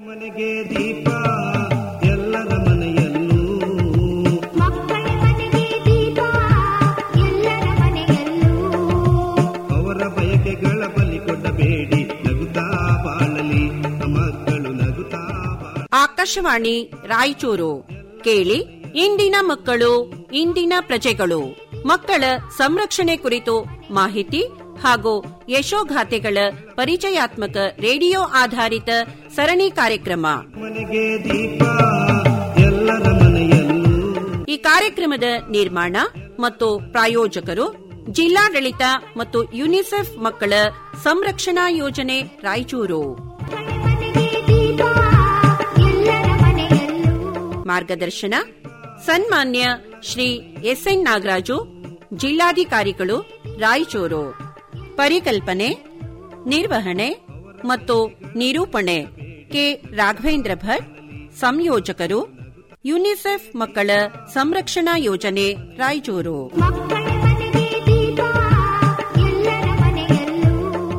ಮನೆಗೆ ದೀಪ ಎಲ್ಲರ ಮನೆಯಲ್ಲೂ ಮಕ್ಕಳ ಮನೆಗೆ ದೀಪ ಎಲ್ಲರ ಮನೆಯಲ್ಲೂ ಅವರ ಬಯಕೆಗಳ ಬಲಿ ಕೊಡಬೇಡಿ ನಗುತ್ತಾ ಬಾಳಲಿ ಮಕ್ಕಳು ನಗುತ್ತಾ ಬಾಳಲಿ ಆಕಾಶವಾಣಿ ರಾಯಚೂರು ಕೇಳಿ ಇಂದಿನ ಮಕ್ಕಳು ಇಂದಿನ ಪ್ರಜೆಗಳು ಮಕ್ಕಳ ಸಂರಕ್ಷಣೆ ಕುರಿತು ಮಾಹಿತಿ ಹಾಗೂ ಯಶೋಗಾಥೆಗಳ ಪರಿಚಯಾತ್ಮಕ ರೇಡಿಯೋ ಆಧಾರಿತ ಸರಣಿ ಕಾರ್ಯಕ್ರಮ ಮನೆಗೆ ದೀಪ ಎಲ್ಲರ ಮನೆಯಲ್ಲೂ ಈ ಕಾರ್ಯಕ್ರಮದ ನಿರ್ಮಾಣ ಮತ್ತು ಪ್ರಾಯೋಜಕರು ಜಿಲ್ಲಾಡಳಿತ ಮತ್ತು ಯುನಿಸೆಫ್ ಮಕ್ಕಳ ಸಂರಕ್ಷಣಾ ಯೋಜನೆ ರಾಯಚೂರು ಮಕ್ಕಳ ಮನೆಗೆ ದೀಪ ಎಲ್ಲರ ಮನೆಯಲ್ಲೂ ಮಾರ್ಗದರ್ಶನ ಸನ್ಮಾನ್ಯ ಶ್ರೀ ಎಸ್ಎನ್ ನಾಗರಾಜು ಜಿಲ್ಲಾಧಿಕಾರಿಗಳು ರಾಯಚೂರು ಪರಿಕಲ್ಪನೆ ನಿರ್ವಹಣೆ ಮತ್ತು ನಿರೂಪಣೆ ಕೆ ರಾಘವೇಂದ್ರ ಭಟ್ ಸಂಯೋಜಕರು ಯುನಿಸೆಫ್ ಮಕ್ಕಳ ಸಂರಕ್ಷಣಾ ಯೋಜನೆ ರಾಯಚೂರು ಮಕ್ಕಳ ಮನೆಗೆ ದೀಪ ಎಲ್ಲರ ಮನೆಯಲ್ಲೂ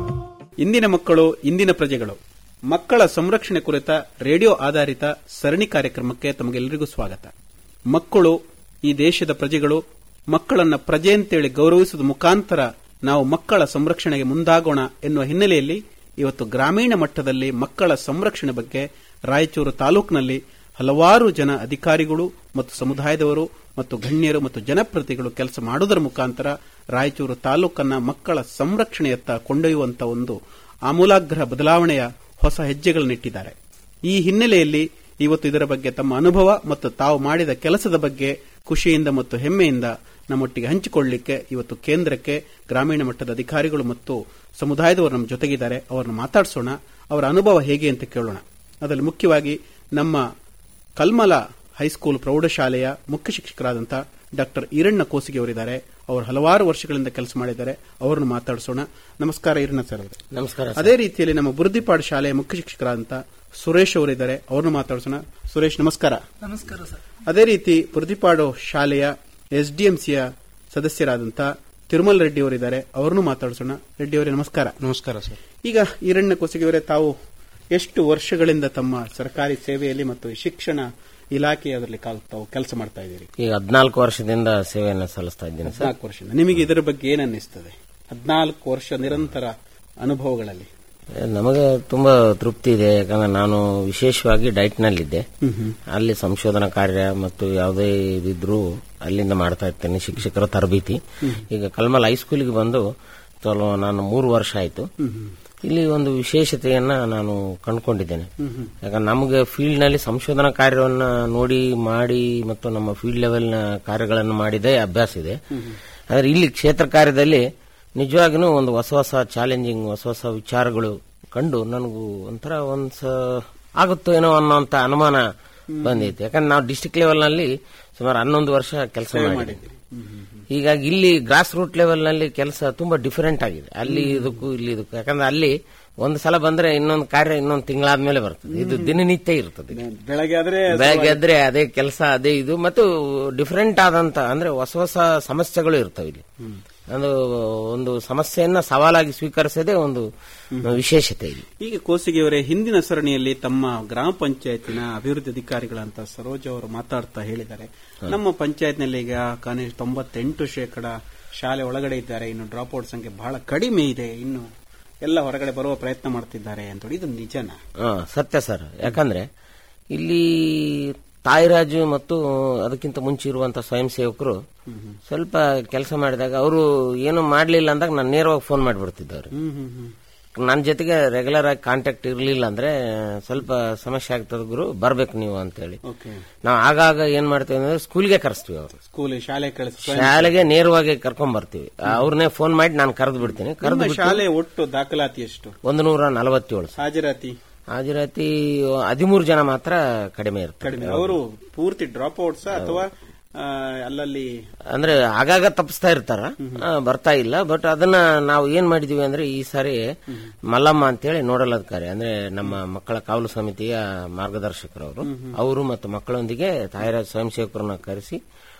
ಇಂದಿನ ಮಕ್ಕಳು ಇಂದಿನ ಪ್ರಜೆಗಳು ಮಕ್ಕಳ ಸಂರಕ್ಷಣೆ ಕುರಿತ ರೇಡಿಯೋ ಆಧಾರಿತ ಸರಣಿ ಕಾರ್ಯಕ್ರಮಕ್ಕೆ ತಮಗೆಲ್ಲರಿಗೂ ಸ್ವಾಗತ ಮಕ್ಕಳು ಈ ದೇಶದ ಪ್ರಜೆಗಳು ಮಕ್ಕಳನ್ನ ಪ್ರಜೆ ಅಂತೇಳಿ ಗೌರವಿಸುವ ಮುಖಾಂತರ ನಾವು ಮಕ್ಕಳ ಸಂರಕ್ಷಣೆಗೆ ಮುಂದಾಗೋಣ ಎನ್ನುವ ಹಿನ್ನೆಲೆಯಲ್ಲಿ ಇವತ್ತು ಗ್ರಾಮೀಣ ಮಟ್ಟದಲ್ಲಿ ಮಕ್ಕಳ ಸಂರಕ್ಷಣೆ ಬಗ್ಗೆ ರಾಯಚೂರು ತಾಲೂಕಿನಲ್ಲಿ ಹಲವಾರು ಜನ ಅಧಿಕಾರಿಗಳು ಮತ್ತು ಸಮುದಾಯದವರು ಮತ್ತು ಗಣ್ಯರು ಮತ್ತು ಜನಪ್ರತಿಗಳು ಕೆಲಸ ಮಾಡುವುದರ ಮುಖಾಂತರ ರಾಯಚೂರು ತಾಲೂಕನ್ನ ಮಕ್ಕಳ ಸಂರಕ್ಷಣೆಯತ್ತ ಕೊಂಡೊಯ್ಯುವಂತ ಒಂದು ಆಮೂಲಾಗ್ರ ಬದಲಾವಣೆಯ ಹೊಸ ಹೆಜ್ಜೆಗಳನ್ನಿಟ್ಟಿದ್ದಾರೆ ಈ ಹಿನ್ನೆಲೆಯಲ್ಲಿ ಇವತ್ತು ಇದರ ಬಗ್ಗೆ ತಮ್ಮ ಅನುಭವ ಮತ್ತು ತಾವು ಮಾಡಿದ ಕೆಲಸದ ಬಗ್ಗೆ ಖುಷಿಯಿಂದ ಮತ್ತು ಹೆಮ್ಮೆಯಿಂದ ನಮ್ಮೊಟ್ಟಿಗೆ ಹಂಚಿಕೊಳ್ಳಲಿಕ್ಕೆ ಇವತ್ತು ಕೇಂದ್ರಕ್ಕೆ ಗ್ರಾಮೀಣ ಮಟ್ಟದ ಅಧಿಕಾರಿಗಳು ಮತ್ತು ಸಮುದಾಯದವರು ನಮ್ಮ ಜೊತೆಗಿದ್ದಾರೆ ಅವರನ್ನು ಮಾತಾಡಿಸೋಣ ಅವರ ಅನುಭವ ಹೇಗೆ ಅಂತ ಕೇಳೋಣ ಅದರಲ್ಲಿ ಮುಖ್ಯವಾಗಿ ನಮ್ಮ ಕಲ್ಮಲ ಹೈಸ್ಕೂಲ್ ಪ್ರೌಢಶಾಲೆಯ ಮುಖ್ಯ ಶಿಕ್ಷಕರಾದಂಥ ಡಾಕ್ಟರ್ ಈರಣ್ಣ ಕೋಸಿಗೆ ಅವರಿದ್ದಾರೆ ಅವರು ಹಲವಾರು ವರ್ಷಗಳಿಂದ ಕೆಲಸ ಮಾಡಿದ್ದಾರೆ ಅವರನ್ನು ಮಾತಾಡಿಸೋಣ ನಮಸ್ಕಾರ ಈರಣ್ಣ ಸರ್ ಅವರೇ. ನಮಸ್ಕಾರ ಅದೇ ರೀತಿಯಲ್ಲಿ ನಮ್ಮ ಬುರ್ದಿಪಾಡು ಶಾಲೆಯ ಮುಖ್ಯ ಶಿಕ್ಷಕರಾದಂಥ ಸುರೇಶ್ ಅವರಿದ್ದಾರೆ ಅವರನ್ನು ಮಾತಾಡಿಸೋಣ ಸುರೇಶ್ ನಮಸ್ಕಾರ ನಮಸ್ಕಾರ ಸರ್ ಅದೇ ರೀತಿ ಬುರ್ದಿಪಾಡು ಶಾಲೆಯ ಎಸ್ಡಿಎಂಸಿಯ ಸದಸ್ಯರಾದಂಥ ತಿರುಮಲ್ ರೆಡ್ಡಿ ಅವರಿದ್ದಾರೆ ಅವರನ್ನು ಮಾತಾಡಿಸೋಣ ರೆಡ್ಡಿ ಅವರೇ ನಮಸ್ಕಾರ ನಮಸ್ಕಾರ ಸರ್ ಈಗ ಈರಣ್ಣ ಕೊಸಿಗೆಯವರೇ ತಾವು ಎಷ್ಟು ವರ್ಷಗಳಿಂದ ತಮ್ಮ ಸರ್ಕಾರಿ ಸೇವೆಯಲ್ಲಿ ಮತ್ತು ಶಿಕ್ಷಣ ಇಲಾಖೆಯಲ್ಲಿ ಕಾಲ್- ತಾವು ಕೆಲಸ ಮಾಡ್ತಾ ಇದ್ದೀರಿ ಈಗ ಹದಿನಾಲ್ಕು ವರ್ಷದಿಂದ ಸೇವೆಯನ್ನು ಸಲ್ಲಿಸ್ತಾ ಇದ್ದೀನಿ ಸರ್ ಹದಿನಾಲ್ಕು ವರ್ಷದಿಂದ ನಿಮಗೆ ಇದರ ಬಗ್ಗೆ ಏನ್ ಅನ್ನಿಸ್ತದೆ ಹದಿನಾಲ್ಕು ವರ್ಷ ನಿರಂತರ ಅನುಭವಗಳಲ್ಲಿ ನಮಗೆ ತುಂಬಾ ತೃಪ್ತಿ ಇದೆ ಯಾಕಂದ್ರೆ ನಾನು ವಿಶೇಷವಾಗಿ ಡೈಟ್ ನಲ್ಲಿದ್ದೆ ಅಲ್ಲಿ ಸಂಶೋಧನಾ ಕಾರ್ಯ ಮತ್ತು ಯಾವುದೇ ಇದಿದ್ರು ಅಲ್ಲಿಂದ ಮಾಡ್ತಾ ಇರ್ತೇನೆ ಶಿಕ್ಷಕರ ತರಬೇತಿ ಈಗ ಕಲ್ಮಲ್ ಹೈಸ್ಕೂಲಿಗೆ ಬಂದು ಚಲೋ ನಾನು ಮೂರು ವರ್ಷ ಆಯ್ತು ಇಲ್ಲಿ ಒಂದು ವಿಶೇಷತೆಯನ್ನ ನಾನು ಕಂಡುಕೊಂಡಿದ್ದೇನೆ ಯಾಕಂದ್ರೆ ನಮಗೆ ಫೀಲ್ಡ್ ನಲ್ಲಿ ಸಂಶೋಧನಾ ಕಾರ್ಯವನ್ನ ನೋಡಿ ಮಾಡಿ ಮತ್ತು ನಮ್ಮ ಫೀಲ್ಡ್ ಲೆವೆಲ್ನ ಕಾರ್ಯಗಳನ್ನು ಮಾಡಿದೆ ಅಭ್ಯಾಸ ಇದೆ ಆದ್ರೆ ಇಲ್ಲಿ ಕ್ಷೇತ್ರ ಕಾರ್ಯದಲ್ಲಿ ನಿಜವಾಗಿನೂ ಒಂದು ಹೊಸ ಹೊಸ ಚಾಲೆಂಜಿಂಗ್ ಹೊಸ ಹೊಸ ವಿಚಾರಗಳು ಕಂಡು ನನಗೂ ಒಂಥರ ಒಂದ್ಸ ಆಗುತ್ತೋ ಏನೋ ಅನ್ನೋಂತ ಅನುಮಾನ ಬಂದೈತೆ ಯಾಕಂದ್ರೆ ನಾವು ಡಿಸ್ಟಿಕ್ ಲೆವೆಲ್ ನಲ್ಲಿ ಸುಮಾರು ಹನ್ನೊಂದು ವರ್ಷ ಕೆಲಸ ಮಾಡಿದ್ವಿ ಹೀಗಾಗಿ ಇಲ್ಲಿ ಗ್ರಾಸ್ ರೂಟ್ ಲೆವೆಲ್ ನಲ್ಲಿ ಕೆಲಸ ತುಂಬಾ ಡಿಫರೆಂಟ್ ಆಗಿದೆ ಅಲ್ಲಿ ಇದಕ್ಕೂ ಇಲ್ಲಿ ಇದಕ್ಕೂ ಯಾಕಂದ್ರೆ ಅಲ್ಲಿ ಒಂದು ಸಲ ಬಂದ್ರೆ ಇನ್ನೊಂದು ಕಾರ್ಯ ಇನ್ನೊಂದು ತಿಂಗಳಾದ್ಮೇಲೆ ಬರ್ತದೆ ಇದು ದಿನನಿತ್ಯ ಇರ್ತದೆ ಬೆಳಗ್ಗೆ ಆದ್ರೆ ಬೆಳಗ್ಗೆ ಎದ್ರೆ ಅದೇ ಕೆಲಸ ಅದೇ ಇದು ಮತ್ತು ಡಿಫರೆಂಟ್ ಆದಂತ ಅಂದ್ರೆ ಹೊಸ ಹೊಸ ಸಮಸ್ಯೆಗಳು ಇರ್ತವೆ ಇಲ್ಲಿ ಅದು ಒಂದು ಸಮಸ್ಯೆಯನ್ನ ಸವಾಲಾಗಿ ಸ್ವೀಕರಿಸೋದೇ ಒಂದು ವಿಶೇಷತೆ ಇಲ್ಲಿ ಈಗ ಕೋಸಿಗೆಯವರೇ ಹಿಂದಿನ ಸರಣಿಯಲ್ಲಿ ತಮ್ಮ ಗ್ರಾಮ ಪಂಚಾಯತಿನ ಅಭಿವೃದ್ಧಿ ಅಧಿಕಾರಿಗಳಂತ ಸರೋಜ ಅವರು ಮಾತಾಡ್ತಾ ಹೇಳಿದ್ದಾರೆ ನಮ್ಮ ಪಂಚಾಯತ್ನಲ್ಲಿ ಈಗ ಕನಿಷ್ಠ ತೊಂಬತ್ತೆಂಟು ಶೇಕಡ ಶಾಲೆ ಒಳಗಡೆ ಇದ್ದಾರೆ ಇನ್ನು ಡ್ರಾಪ್ ಔಟ್ ಸಂಖ್ಯೆ ಬಹಳ ಕಡಿಮೆ ಇದೆ ಇನ್ನು ಎಲ್ಲ ಹೊರಗಡೆ ಬರುವ ಪ್ರಯತ್ನ ಮಾಡ್ತಿದ್ದಾರೆ ಅಂತ ಇದು ನಿಜನ ಹಾ, ಸತ್ಯ ಸರ್ ಯಾಕಂದ್ರೆ ಇಲ್ಲಿ ತಾಯಿರಾಜು ಮತ್ತು ಅದಕ್ಕಿಂತ ಮುಂಚೆ ಇರುವಂತಹ ಸ್ವಯಂ ಸೇವಕರು ಸ್ವಲ್ಪ ಕೆಲಸ ಮಾಡಿದಾಗ ಅವರು ಏನು ಮಾಡ್ಲಿಲ್ಲ ಅಂದಾಗ ನಾನು ನೇರವಾಗಿ ಫೋನ್ ಮಾಡಿಬಿಡ್ತಿದ್ದವ್ರು ನನ್ನ ಜೊತೆಗೆ ರೆಗ್ಯುಲರ್ ಆಗಿ ಕಾಂಟ್ಯಾಕ್ಟ್ ಇರಲಿಲ್ಲ ಅಂದ್ರೆ ಸ್ವಲ್ಪ ಸಮಸ್ಯೆ ಆಗ್ತದ ಗುರು ಬರ್ಬೇಕು ನೀವು ಅಂತೇಳಿ ಓಕೆ ನಾವು ಆಗಾಗ ಏನ್ ಮಾಡ್ತೀವಿ ಅಂದ್ರೆ ಸ್ಕೂಲ್ಗೆ ಕರೆಸ್ತೀವಿ ಅವರು ಸ್ಕೂಲ್ ಶಾಲೆ ಕಳಿಸ ಶಾಲೆಗೆ ನೇರವಾಗಿ ಕರ್ಕೊಂಡ್ ಬರ್ತೀವಿ ಅವ್ರನ್ನೇ ಫೋನ್ ಮಾಡಿ ನಾನು ಕರೆದು ಬಿಡ್ತೀನಿ ಕರೆದು ನಿಮ್ಮ ಶಾಲೆ ಒಟ್ಟು ದಾಖಲಾತಿ ಎಷ್ಟು ಒಂದು ನೂರ ನಲವತ್ತೇಳು ಸರ್. ಹಾಜರಾತಿ ಹಾಜರಾತಿ ಹದಿಮೂರು ಜನ ಮಾತ್ರ ಕಡಿಮೆ ಇರ್ತಾರೆ ಕಡಿಮೆ ಅವರು ಪೂರ್ತಿ ಡ್ರಾಪ್ ಔಟ್ಸ್ ಅಥವಾ ಆ, ಅಲ್ಲಲ್ಲಿ ಅಂದ್ರೆ ಆಗಾಗ ತಪ್ಪಿಸ್ತಾ ಇರ್ತಾರ ಆ, ಬರ್ತಾ ಇಲ್ಲ ಬಟ್ ಅದನ್ನ ನಾವು ಏನ್ ಮಾಡಿದೀವಿ ಅಂದ್ರೆ ಈ ಸಾರಿ ಮಲ್ಲಮ್ಮ ಅಂತೇಳಿ ನೋಡಲ್ ಅಧಿಕಾರಿ ಅಂದ್ರೆ ನಮ್ಮ ಮಕ್ಕಳ ಕಾವಲು ಸಮಿತಿಯ ಮಾರ್ಗದರ್ಶಕರವರು ಅವರು ಮತ್ತು ಮಕ್ಕಳೊಂದಿಗೆ ತಾಯಿರಾಜ್ ಸ್ವಯಂ ಸೇವಕರನ್ನ ಕರೆಸಿ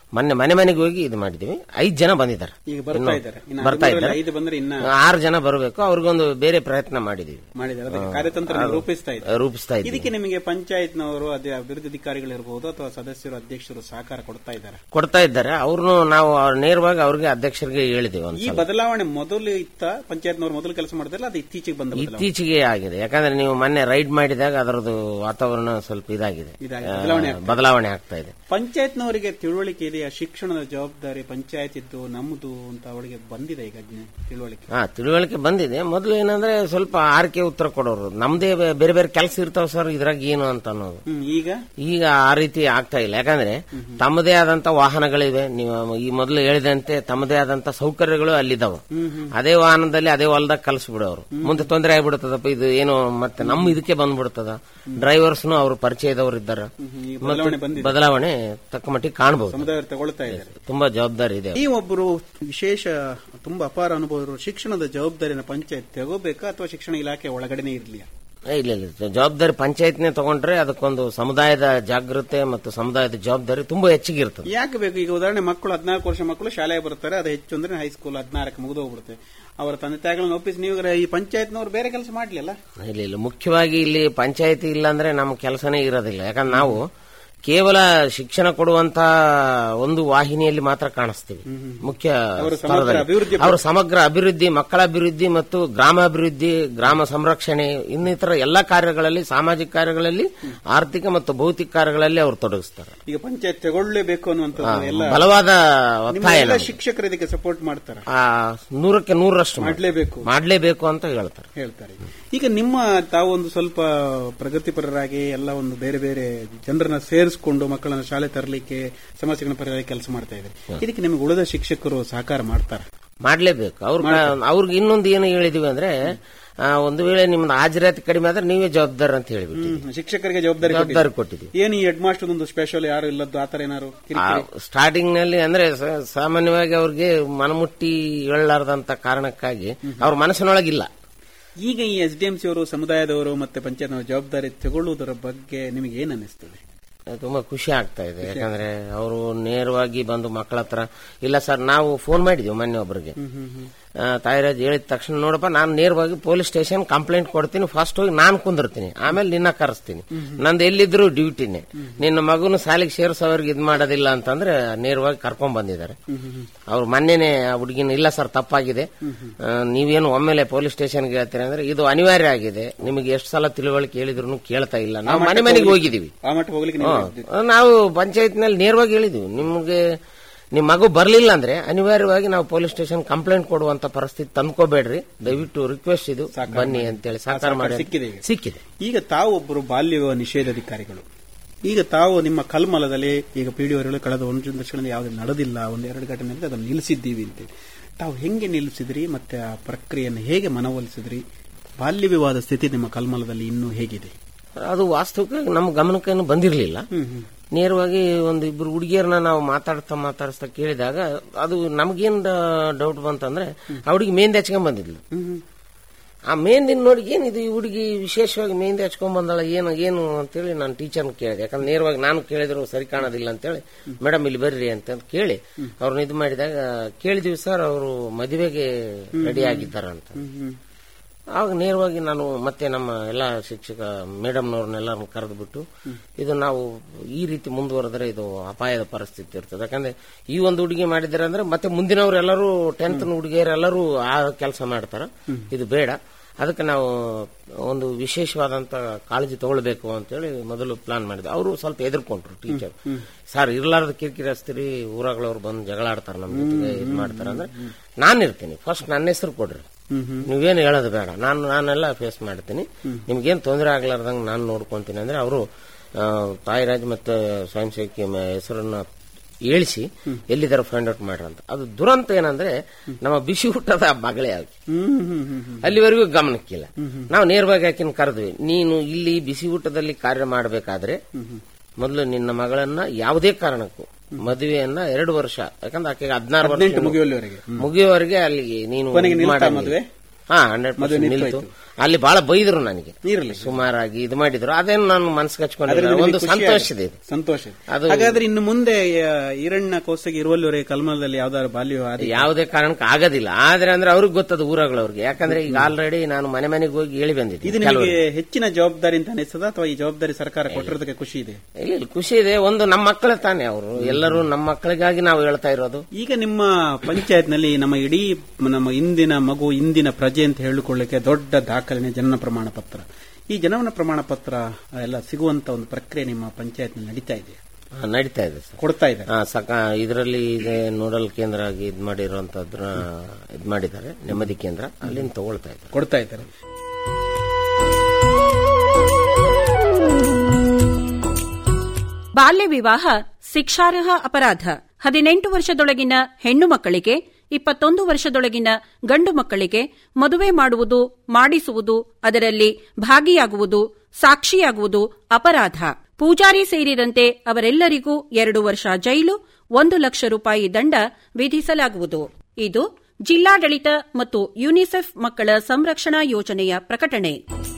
ಮೊನ್ನೆ ಮನೆ ಮನೆಗೆ ಹೋಗಿ ಇದು ಮಾಡಿದೀವಿ ಐದ್ ಜನ ಬಂದಿದ್ದಾರೆ ಈಗ ಬರ್ತಾ ಇನ್ನು ಇದ್ದಾರೆ ಇನ್ನು ಬರ್ತಾ ಹದಿಮೂರರಲ್ಲಿ ಇದ್ದಾರೆ ಐದು ಬಂದ್ರೆ ಇನ್ನ ಆರು ಜನ ಬರಬೇಕು ಅವ್ರಿಗೊಂದು ಬೇರೆ ಪ್ರಯತ್ನ ಮಾಡಿದೀವಿ ಮಾಡಿದ್ದಾರೆ ಅದಕ್ಕೆ ಕಾರ್ಯತಂತ್ರ ನೀವು ರೂಪಿಸ್ತಾ ಇದ್ದಾರೆ ರೂಪಿಸ್ತಾ ಇದ್ದೀವಿ ಇದಕ್ಕೆ ನಿಮಗೆ ಪಂಚಾಯತ್ನವರು ಅದೇ ಅಭಿವೃದ್ಧಿ ಅಧಿಕಾರಿಗಳಿರ್ಬೋದು ಅಥವಾ ಸದಸ್ಯರು ಅಧ್ಯಕ್ಷರು ಸಹಕಾರ ಕೊಡ್ತಾ ಇದ್ದಾರೆ ಕೊಡ್ತಾ ಇದ್ದಾರೆ ಅವ್ರನ್ನು ನಾವು ಅವ್ರ್ ನೇರವಾಗಿ ಅವ್ರಿಗೆ ಅಧ್ಯಕ್ಷರಿಗೆ ಹೇಳಿದೀವಿ ಈ ಒಂದ್ಸಲ ಬದಲಾವಣೆ ಮೊದಲು ಇತ್ತ ಪಂಚಾಯತ್ನವರು ಮೊದಲು ಕೆಲಸ ಮಾಡಿದ್ರಲ್ಲ ಅದು ಇತ್ತೀಚೆಗೆ ಬಂದ ಬದಲಾವಣೆ ಇತ್ತೀಚೆಗೆ ಆಗಿದೆ ಯಾಕಂದ್ರೆ ನೀವು ಮೊನ್ನೆ ರೈಡ್ ಮಾಡಿದಾಗ ಅದರದ್ದು ವಾತಾವರಣ ಸ್ವಲ್ಪ ಇದಾಗಿದೆ ಇದಾಗಿದೆ, ಆ, ಬದಲಾವಣೆ ಆಗ್ತಾ ಇದೆ. ಬದಲಾವಣೆ ಆಗ್ತಾ ಇದೆ ಪಂಚಾಯತ್ನವರಿಗೆ ತಿಳುವಳಿಕೆ ಇದೆಯಾ ಶಿಕ್ಷಣದ ಜವಾಬ್ದಾರಿ ಪಂಚಾಯತ್ ಇದ್ದು ನಮ್ಮದು ಅಂತ ಅವಳಿಗೆ ಬಂದಿದೆ ಈಗ ಜ್ಞ- ತಿಳುವಳಿಕೆ ಹಾ ತಿಳುವಳಿಕೆ ಬಂದಿದೆ ಮೊದಲು ಏನಂದ್ರೆ ಸ್ವಲ್ಪ ಆರ್ಕೆ ಉತ್ತರ ಕೊಡೋರು ನಮ್ದೇ ಬೇ- ಬೇರೆ ಬೇರೆ ಕೆಲಸ ಇರ್ತಾವ ಸರ್ ಇದ್ರಾಗ ಏನು ಅಂತ ಅನ್ನೋದು ಹ್ಮ್, ಈಗ ಈಗ ಆ ರೀತಿ ಆಗ್ತಾ ಇಲ್ಲ ಯಾಕಂದ್ರೆ ತಮ್ಮದೇ ಆದಂತ ವಾಹನಗಳಿವೆ ನೀವು ಈ ಮೊದಲು ಹೇಳಿದಂತೆ ತಮ್ಮದೇ ಆದಂತ ಸೌಕರ್ಯಗಳು ಅಲ್ಲಿದ್ದಾವೆ ಅದೇ ವಾಹನದಲ್ಲಿ ಅದೇ ಹೊಲದಾಗ ಕಲಿಸ್ಬಿಡೋರು ಮುಂದೆ ತೊಂದರೆ ಆಗ್ಬಿಡ್ತದಪ್ಪ ಇದು ಏನು ಮತ್ತೆ ನಮ್ಮ ಇದಕ್ಕೆ ಬಂದ್ಬಿಡ್ತದ ಡ್ರೈವರ್ಸ್ನು ಅವ್ರ ಪರಿಚಯದವ್ರು ಇದ್ದಾರ ಈ ಬದಲಾವಣೆ ಬಂದಿದೆ ಬದಲಾವಣೆ ತಕ್ಕ ಮಟ್ಟಿಗೆ ಕಾಣಬಹುದು ಸಮುದಾಯ ತಗೊಳ್ತಾ ಇದ್ದಾರೆ ತುಂಬಾ ಜವಾಬ್ದಾರಿ ಇದೆ ಈ ಒಬ್ಬರು ವಿಶೇಷ ತುಂಬಾ ಅಪಾರ ಅನುಭವ ಇರೋ ಶಿಕ್ಷಣದ ಜವಾಬ್ದಾರಿನ ಪಂಚಾಯತ್ ತಗೋಬೇಕಾ ಅಥವಾ ಶಿಕ್ಷಣ ಇಲಾಖೆ ಒಳಗಡೆನೆ ಇರ್ಲಿ ಏ, ಇಲ್ಲ ಇಲ್ಲ ಜವಾಬ್ದಾರಿ ಪಂಚಾಯತ್ನೇ ತಗೊಂಡ್ರೆ ಅದಕ್ಕೊಂದು ಸಮುದಾಯದ ಜಾಗೃತೆ ಮತ್ತು ಸಮುದಾಯದ ಜವಾಬ್ದಾರಿ ತುಂಬಾ ಹೆಚ್ಚಿಗೆ ಇರ್ತದೆ ಯಾಕೆ ಬೇಕು ಈಗ ಉದಾಹರಣೆ ಮಕ್ಕಳು ಹದಿನಾಲ್ಕು ವರ್ಷ ಮಕ್ಕಳು ಶಾಲೆಗೆ ಬರ್ತಾರೆ ಅದು ಹೆಚ್ಚು ಅಂದ್ರೆ ಹೈಸ್ಕೂಲ್ ಹದಿನಾರಕ್ಕೆ ಮುಗಿದು ಹೋಗ್ಬಿಡುತ್ತೆ ಅವರ ತಂದೆ ತಾಯಿಗಳನ್ನ ಒಪ್ಪಿಸಿ ನೀವು ಈ ಪಂಚಾಯತ್ನವರು ಬೇರೆ ಕೆಲಸ ಮಾಡ್ಲಿಲ್ಲ ಇಲ್ಲ ಇಲ್ಲ ಮುಖ್ಯವಾಗಿ ಇಲ್ಲಿ ಪಂಚಾಯತಿ ಇಲ್ಲ ಅಂದ್ರೆ ನಮ್ಮ ಕೆಲಸನೇ ಇರೋದಿಲ್ಲ ಯಾಕಂದ್ರೆ ನಾವು ಕೇವಲ ಶಿಕ್ಷಣ ಕೊಡುವಂತ ಒಂದು ವಾಹಿನಿಯಲ್ಲಿ ಮಾತ್ರ ಕಾಣಿಸ್ತೀವಿ ಮುಖ್ಯ ಅವರ ಸಮಗ್ರ ಸ್ತರದಲ್ಲಿ. ಅಭಿವೃದ್ಧಿ ಅವರ ಸಮಗ್ರ ಅಭಿವೃದ್ಧಿ ಮಕ್ಕಳ ಅಭಿವೃದ್ಧಿ ಮತ್ತು ಗ್ರಾಮಾಭಿವೃದ್ಧಿ ಗ್ರಾಮ ಸಂರಕ್ಷಣೆ ಇನ್ನಿತರ ಎಲ್ಲಾ ಕಾರ್ಯಗಳಲ್ಲಿ ಸಾಮಾಜಿಕ ಕಾರ್ಯಗಳಲ್ಲಿ ಆರ್ಥಿಕ ಮತ್ತು ಭೌತಿಕ ಕಾರ್ಯಗಳಲ್ಲಿ ಅವರು ತೊಡಗಿಸ್ತಾರೆ ಈಗ ಪಂಚಾಯತ್ ತಗೊಳ್ಳೇಬೇಕು ಅನ್ನುವಂಥದ್ದು ಎಲ್ಲ ಬಲವಾದ ನಿಮ್ಮ ಒತ್ತಾಯ ಎಲ್ಲ ನಮ್ದು. ಶಿಕ್ಷಕರು ಇದಕ್ಕೆ ಸಪೋರ್ಟ್ ಮಾಡ್ತಾರೆ ಆ, ನೂರಕ್ಕೆ ನೂರರಷ್ಟು ಮಾಡಿ- ಮಾಡ್ಲೇಬೇಕು ಮಾಡ್ಲೇಬೇಕು ಅಂತ ಹೇಳ್ತಾರೆ ಹೇಳ್ತಾರೆ ಈಗ ನಿಮ್ಮ ತಾವು ಒಂದು ಸ್ವಲ್ಪ ಪ್ರಗತಿಪರರಾಗಿ ಎಲ್ಲ ಒಂದು ಬೇರೆ ಬೇರೆ ಜನರನ್ನ ಸೇರಿಸಿಕೊಂಡು ಮಕ್ಕಳನ್ನ ಶಾಲೆ ತರಲಿಕ್ಕೆ ಸಮಸ್ಯೆಗಳನ್ನ ಪರಿಹಾರ ಕೆಲಸ ಮಾಡ್ತಾ ಇದ್ದಾರೆ ಇದಕ್ಕೆ ನಿಮಗೆ ಉಳಿದ ಶಿಕ್ಷಕರು ಸಹಕಾರ ಮಾಡ್ತಾರೆ ಮಾಡ್ಲೇಬೇಕು ಅವ್ರ ಅವ್ರಿಗೆ ಇನ್ನೊಂದು ಏನು ಹೇಳಿದೀವಿ ಅಂದ್ರೆ ಆ, ಒಂದು ವೇಳೆ ನಿಮ್ದು ಹಾಜರಾತಿ ಕಡಿಮೆ ಆದ್ರೆ ನೀವೇ ಜವಾಬ್ದಾರ ಅಂತ ಹೇಳಿಬಿಟ್ಟು ಶಿಕ್ಷಕರಿಗೆ ಜವಾಬ್ದಾರಿ ಜವಾಬ್ದಾರಿ ಕೊಟ್ಟಿದ್ದೀರಿ. ಕೊಟ್ಟಿದ್ವಿ ಏನು ಈ ಹೆಡ್ ಮಾಸ್ಟರ್ ಒಂದು ಸ್ಪೆಷಲ್ ಯಾರು ಇಲ್ಲದ್ದು ಆತರ ಏನಾರು ಕಿರಿಕಿರಿ? ಸ್ಟಾರ್ಟಿಂಗ್ ನಲ್ಲಿ ಅಂದ್ರೆ ಸ- ಸಾಮಾನ್ಯವಾಗಿ ಅವ್ರಿಗೆ ಮನಮುಟ್ಟಿ ಹೇಳಲಾರ್ದಂತ ಕಾರಣಕ್ಕಾಗಿ ಅವ್ರ ಮನಸ್ಸಿನೊಳಗಿಲ್ಲ ಈಗ ಈ ಎಸ್ ಡಿ ಎಂ ಸಿ ಅವರು ಸಮುದಾಯದವರು ಮತ್ತೆ ಪಂಚಾಯತ್ ಜವಾಬ್ದಾರಿ ತಗೊಳ್ಳುವುದರ ಬಗ್ಗೆ ನಿಮಗೆ ಏನ್ ಅನಿಸ್ತದೆ ತುಂಬಾ ಖುಷಿ ಆಗ್ತಾ ಇದೆ ಯಾಕಂದ್ರೆ ಅವರು ನೇರವಾಗಿ ಬಂದು ಮಕ್ಕಳ ಹತ್ರ ಇಲ್ಲ ಸರ್ ನಾವು ಫೋನ್ ಮಾಡಿದ್ವಿ ಮೊನ್ನೆ ಒಬ್ಬರಿಗೆ ಆ, ತಾಯಿರಾಜ್ ಹೇಳಿದ ತಕ್ಷಣ ನೋಡಪ್ಪ ನಾನು ನೇರವಾಗಿ ಪೊಲೀಸ್ ಸ್ಟೇಷನ್ ಕಂಪ್ಲೇಂಟ್ ಕೊಡ್ತೀನಿ ಫಸ್ಟ್ ಹೋಗಿ ನಾನು ಕುಂದಿರ್ತೀನಿ ಆಮೇಲೆ ನಿನ್ನ ಕರೆಸ್ತೀನಿ ನಂದು ಎಲ್ಲಿದ್ರು ಡ್ಯೂಟಿನೇ ನಿನ್ನ ಮಗುನು ಶಾಲೆಗೆ ಸೇರಿಸೋವ್ರಿಗೆ ಇದು ಮಾಡೋದಿಲ್ಲ ಅಂತಂದ್ರೆ ನೇರವಾಗಿ ಕರ್ಕೊಂಡ್ ಬಂದಿದ್ದಾರೆ ಅವ್ರು ಮೊನ್ನೆನೆ ಆ ಹುಡುಗಿನ ಇಲ್ಲ ಸರ್ ತಪ್ಪಾಗಿದೆ ಆ, ನೀವೇನು ಒಮ್ಮೆಲೆ ಪೊಲೀಸ್ ಸ್ಟೇಷನ್ಗೆ ಹೇಳ್ತೀರಿ ಅಂದ್ರೆ ಇದು ಅನಿವಾರ್ಯ ಆಗಿದೆ ನಿಮಗೆ ಎಷ್ಟು ಸಲ ತಿಳುವಳಿಕೆ ಹೇಳಿದ್ರು ಕೇಳ್ತಾ ಇಲ್ಲ ನಾವು ಮನೆ ಮನೆಗೆ ಹೋಗಿದೀವಿ ಆ ಮಟ್ಟ ಹೋಗ್ಲಿಕ್ಕೆ ನೀವು ಹ್ಮ್. ನಾವು ಪಂಚಾಯತ್ನಲ್ಲಿ ನೇರವಾಗಿ ಹೇಳಿದ್ವಿ ನಿಮ್ಗೆ ನಿಮ್ ಮಗು ಬರ್ಲಿಲ್ಲ ಅಂದ್ರೆ ಅನಿವಾರ್ಯವಾಗಿ ನಾವು ಪೊಲೀಸ್ ಸ್ಟೇಷನ್ ಕಂಪ್ಲೇಂಟ್ ಕೊಡುವಂತ ಪರಿಸ್ಥಿತಿ ತಂದ್ಕೋಬೇಡ್ರಿ ದಯವಿಟ್ಟು ರಿಕ್ವೆಸ್ಟ್ ಇದು ಬನ್ನಿ ಅಂತೇಳಿ ಸಹಕಾರ ಮಾಡಿ ಅಂತ- ಸಿಕ್ಕಿದೆ ಈಗ. ಸಿಕ್ಕಿದೆ ಈಗ ತಾವು ಒಬ್ಬರು ಬಾಲ್ಯ ವಿವಾಹ ನಿಷೇಧಾಧಿಕಾರಿಗಳು ಈಗ ತಾವು ನಿಮ್ಮ ಕಲ್ಮಲದಲ್ಲಿ ಈಗ ಪಿಡಿಒಗಳು ಕಳೆದ ಒಂದು ವರ್ಷಗಳಿಂದ ಯಾವುದು ನಡೆದಿಲ್ಲ ಒಂದು ಎರಡು ಘಟನೆ ನಡೆದು ಅದನ್ನು ನಿಲ್ಲಿಸಿದ್ದೀವಿ ಅಂತೇಳಿ ತಾವು ಹೆಂಗೆ ನಿಲ್ಲಿಸಿದ್ರಿ ಮತ್ತೆ ಆ ಪ್ರಕ್ರಿಯೆಯನ್ನು ಹೇಗೆ ಮನವೊಲಿಸಿದ್ರಿ ಬಾಲ್ಯ ವಿವಾಹದ ಸ್ಥಿತಿ ನಿಮ್ಮ ಕಲ್ಮಲದಲ್ಲಿ ಇನ್ನೂ ಹೇಗಿದೆ ಅದು ವಾಸ್ತವಿಕ ನಮ್ಮ ಗಮನಕ್ಕೇನು ಬಂದಿರಲಿಲ್ಲ ನೇರವಾಗಿ ಒಂದು ಇಬ್ರು ಹುಡುಗಿಯರನ್ನ ನಾವು ಮಾತಾಡ್ತಾ ಮಾತಾಡಿಸ್ತಾ ಕೇಳಿದಾಗ ಅದು ನಮಗೇನ್ ಡೌಟ್ ಬಂತಂದ್ರೆ ಆ ಹುಡುಗಿ ಮೇಂದಿ ಹಚ್ಕೊಂಡ್ ಬಂದಿದ್ಲು ಆ ಮೇಂದಿನ ನೋಡಿ ಏನಿದು ಈ ಹುಡುಗಿ ವಿಶೇಷವಾಗಿ ಮೇಂದಿ ಹಚ್ಕೊಂಡ್ ಬಂದಳ ಏನು ಏನು ಅಂತೇಳಿ ನಾನು ಟೀಚರ್ನ ಕೇಳಿದೆ ಯಾಕಂದ್ರೆ ನೇರವಾಗಿ ನಾನು ಕೇಳಿದ್ರು ಸರಿ ಕಾಣೋದಿಲ್ಲ ಅಂತೇಳಿ ಮೇಡಮ್ ಇಲ್ಲಿ ಬರ್ರಿ ಅಂತ ಕೇಳಿ ಅವ್ರನ್ನ ಇದು ಮಾಡಿದಾಗ ಕೇಳಿದ್ವಿ ಸರ್ ಅವರು ಮದುವೆಗೆ ರೆಡಿ ಆಗಿದ್ದಾರ ಅಂತ ಆವಾಗ ನೇರವಾಗಿ ನಾನು ಮತ್ತೆ ನಮ್ಮ ಎಲ್ಲ ಶಿಕ್ಷಕ ಮೇಡಮ್ನವ್ರನ್ನೆಲ್ಲರನ್ನು ಕರೆದುಬಿಟ್ಟು ಇದು ನಾವು ಈ ರೀತಿ ಮುಂದುವರೆದ್ರೆ ಇದು ಅಪಾಯದ ಪರಿಸ್ಥಿತಿ ಇರ್ತದೆ ಯಾಕಂದ್ರೆ ಈ ಒಂದು ಹುಡುಗಿ ಮಾಡಿದ್ದಾರೆ ಅಂದ್ರೆ ಮತ್ತೆ ಮುಂದಿನವರೆಲ್ಲರೂ ಟೆಂತ್ ಹುಡುಗಿಯರೆಲ್ಲರೂ ಆ ಕೆಲಸ ಮಾಡ್ತಾರ ಇದು ಬೇಡ ಅದಕ್ಕೆ ನಾವು ಒಂದು ವಿಶೇಷವಾದಂತ ಕಾಳಜಿ ತಗೊಳ್ಬೇಕು ಅಂತೇಳಿ ಮೊದಲು ಪ್ಲಾನ್ ಮಾಡಿದ್ವಿ ಅವರು ಸ್ವಲ್ಪ ಎದುರ್ಕೊಂಡ್ರು ಟೀಚರ್ ಸರ್ ಇರ್ಲಾರ್ದ ಕಿರಿಕಿರಿ ಹಚ್ತೀರಿ ಊರಾಗಳವ್ರು ಬಂದು ಜಗಳ ಆಡ್ತಾರ ನಮ್ಮ ಜೊತೆಗೆ ಇದು ಮಾಡ್ತಾರ ಅಂದ್ರೆ ನಾನು ಇರ್ತೀನಿ ಫಸ್ಟ್ ನನ್ನ ಹೆಸರು ಕೊಡ್ರಿ ನೀವೇನು ಹೇಳೋದು ಬೇಡ ನಾನು ನಾನೆಲ್ಲ ಫೇಸ್ ಮಾಡ್ತೀನಿ ನಿಮ್ಗೇನು ತೊಂದರೆ ಆಗ್ಲಾರ್ದಂಗೆ ನಾನು ನೋಡ್ಕೊಂತೀನಿ ಅಂದ್ರೆ ಅವರು ತಾಯಿರಾಜ್ ಮತ್ತೆ ಸ್ವಯಂ ಸೇವಕಿ ಮ- ಹೆಸರನ್ನ ಹೇಳಿಸಿ ಎಲ್ಲಿದ್ದಾರೆ ಫೈಂಡ್ ಔಟ್ ಮಾಡ್ರಿ ಅಂತ ಅದು ದುರಂತ ಏನಂದ್ರೆ ನಮ್ಮ ಬಿಸಿ ಊಟದ ಮಗಳೇ ಆಗಿ ಅಲ್ಲಿವರೆಗೂ ಗಮನಕ್ಕಿಲ್ಲ ನಾವು ನೇರವಾಗಿ ಆಕಿನ ಕರೆದ್ವಿ ನೀನು ಇಲ್ಲಿ ಬಿಸಿ ಊಟದಲ್ಲಿ ಕಾರ್ಯ ಮಾಡಬೇಕಾದ್ರೆ ಮೊದಲು ನಿನ್ನ ಮಗಳನ್ನ ಯಾವುದೇ ಕಾರಣಕ್ಕೂ ಮದುವೆಯನ್ನ ಎರಡು ವರ್ಷ ಯಾಕಂದ್ರೆ ಆಕೆಗೆ ಹದಿನಾರು ವರ್ಷ ಹದಿನೆಂಟು ಮುಗಿಯುವಲ್ಲಿವರೆಗೆ ಮುಗಿಯುವವರೆಗೆ ಅಲ್ಲಿಗೆ ನೀನು ಕೊನೆಗೆ ಇದ್ ನಿಲ್ತಾ ಮಾಡಂಗಿಲ್ಲ. ಮದುವೆ? ಹಾ ಹಂಡ್ರೆಡ್ ಮದುವೆ ಪರ್ಸೆಂಟ್ ನಿಲ್ತು ನಿಲ್ತು ಅಲ್ಲಿ ಬಹಳ ಬೈದ್ರು ನನಗೆ ಇರಲಿ ಸುಮಾರಾಗಿ ಇದು ಮಾಡಿದ್ರು ಅದೇನು ನಾನು ಮನಸ್ಸಿಗೆ ಹಚ್ಕೊಂಡಿಲ್ಲ ಅದರಿಂದ ಒಂದು ನಿಮಗೆ ಖುಷಿ ಸಂತೋಷ ಆಗಿದೆ. ಇದೆ ಇದು. ಸಂತೋಷ ಇದೆ. ಅದು- ಹಾಗಾದ್ರೆ ಇನ್ನು ಮುಂದೆ ಆ, ಈರಣ್ಣ ಕೋಸಗಿ ಇರುವಲ್ಲಿವರೆಗೆ ಕಲ್ಮಲದಲ್ಲಿ ಯಾವ್ದಾದ್ರು ಬಾಲ್ಯ ಆದಿ ಯಾವುದೇ ಕಾರಣಕ್ಕೆ ಆಗೋದಿಲ್ಲ ಆದ್ರೆ ಅಂದ್ರೆ ಅವ್ರಿಗೆ ಗೊತ್ತದ ಊರಗಳವ್ರಿಗೆ ಯಾಕಂದ್ರೆ ಈಗ ಆಲ್ರೆಡಿ ನಾನು ಮನೆ ಮನೆಗೆ ಹೋಗಿ ಹೇಳಿ ಇದು ಬಂದಿದ್ದೀನಿ ನಿಮಗೆ ಕೆಲವ್ರಿಗೆ. ಹೆಚ್ಚಿನ ಜವಾಬ್ದಾರಿ ಅಂತ ಅನಿಸ್ತದ ಅಥವಾ ಈ ಜವಾಬ್ದಾರಿ ಸರ್ಕಾರ ಕೊಟ್ಟಿರೋದಕ್ಕೆ ಖುಷಿ ಇದೆ ಇಲ್ಲ ಇಲ್ಲ ಖುಷಿ ಇದೆ ಒಂದು ನಮ್ಮ ಮಕ್ಕಳೇ ತಾನೆ ಅವರು ಎಲ್ಲರೂ ನಮ್ಮ ಮಕ್ಕಳಿಗಾಗಿ ನಾವು ಹೇಳ್ತಾ ಇರೋದು ಈಗ ನಿಮ್ಮ ಪಂಚಾಯತ್ ನಲ್ಲಿ ನಮ್ಮ ಇಡೀ ನಮ್ಮ ಇಂದಿನ ಮಗು ಇಂದಿನ ಪ್ರಜೆ ಅಂತ ಹೇಳಿಕೊಳ್ಳಿಕ್ಕೆ ದೊಡ್ಡ ದಾಖಲೆನೆ ಜನನ ಪ್ರಮಾಣ ಪತ್ರ ಈ ಜನನ ಪ್ರಮಾಣ ಪತ್ರ ಎಲ್ಲ ಸಿಗುವಂತ ಒಂದು ಪ್ರಕ್ರಿಯೆ ನಿಮ್ಮ ಪಂಚಾಯತ್ ನಲ್ಲಿ ನಡೀತಾ ಇದೆ ಆ, ನಡೀತಾ ಇದೆ ಸರ್ ಕೊಡ್ತಾ ಇದೆ ಹಾ ಸಕ ಇದರಲ್ಲಿ ಇದೆ ನೋಡಲ್ ಕೇಂದ್ರ ಆಗಿ ಇದು ಮಾಡಿರುವಂತದ್ರ ಇದು ಮಾಡಿದ್ದಾರೆ ನೆಮ್ಮದಿ ಕೇಂದ್ರ ಅಲ್ಲಿಂದ ತಗೊಳ್ತಾ ಇದ್ದಾರೆ ಕೊಡ್ತಾ ಇದ್ದಾರೆ ಬಾಲ್ಯ ವಿವಾಹ ಶಿಕ್ಷಾರ್ಹ ಅಪರಾಧ ಹದಿನೆಂಟು ವರ್ಷದೊಳಗಿನ ಹೆಣ್ಣು ಮಕ್ಕಳಿಗೆ ಇಪ್ಪತ್ತೊಂದು ವರ್ಷದೊಳಗಿನ ಗಂಡು ಮಕ್ಕಳಿಗೆ ಮದುವೆ ಮಾಡುವುದು ಮಾಡಿಸುವುದು ಅದರಲ್ಲಿ ಭಾಗಿಯಾಗುವುದು ಸಾಕ್ಷಿಯಾಗುವುದು ಅಪರಾಧ ಪೂಜಾರಿ ಸೇರಿದಂತೆ ಅವರೆಲ್ಲರಿಗೂ ಎರಡು ವರ್ಷ ಜೈಲು ಒಂದು ಲಕ್ಷ ರೂಪಾಯಿ ದಂಡ ವಿಧಿಸಲಾಗುವುದು ಇದು ಜಿಲ್ಲಾಡಳಿತ ಮತ್ತು ಯುನಿಸೆಫ್ ಮಕ್ಕಳ ಸಂರಕ್ಷಣಾ ಯೋಜನೆಯ ಪ್ರಕಟಣೆ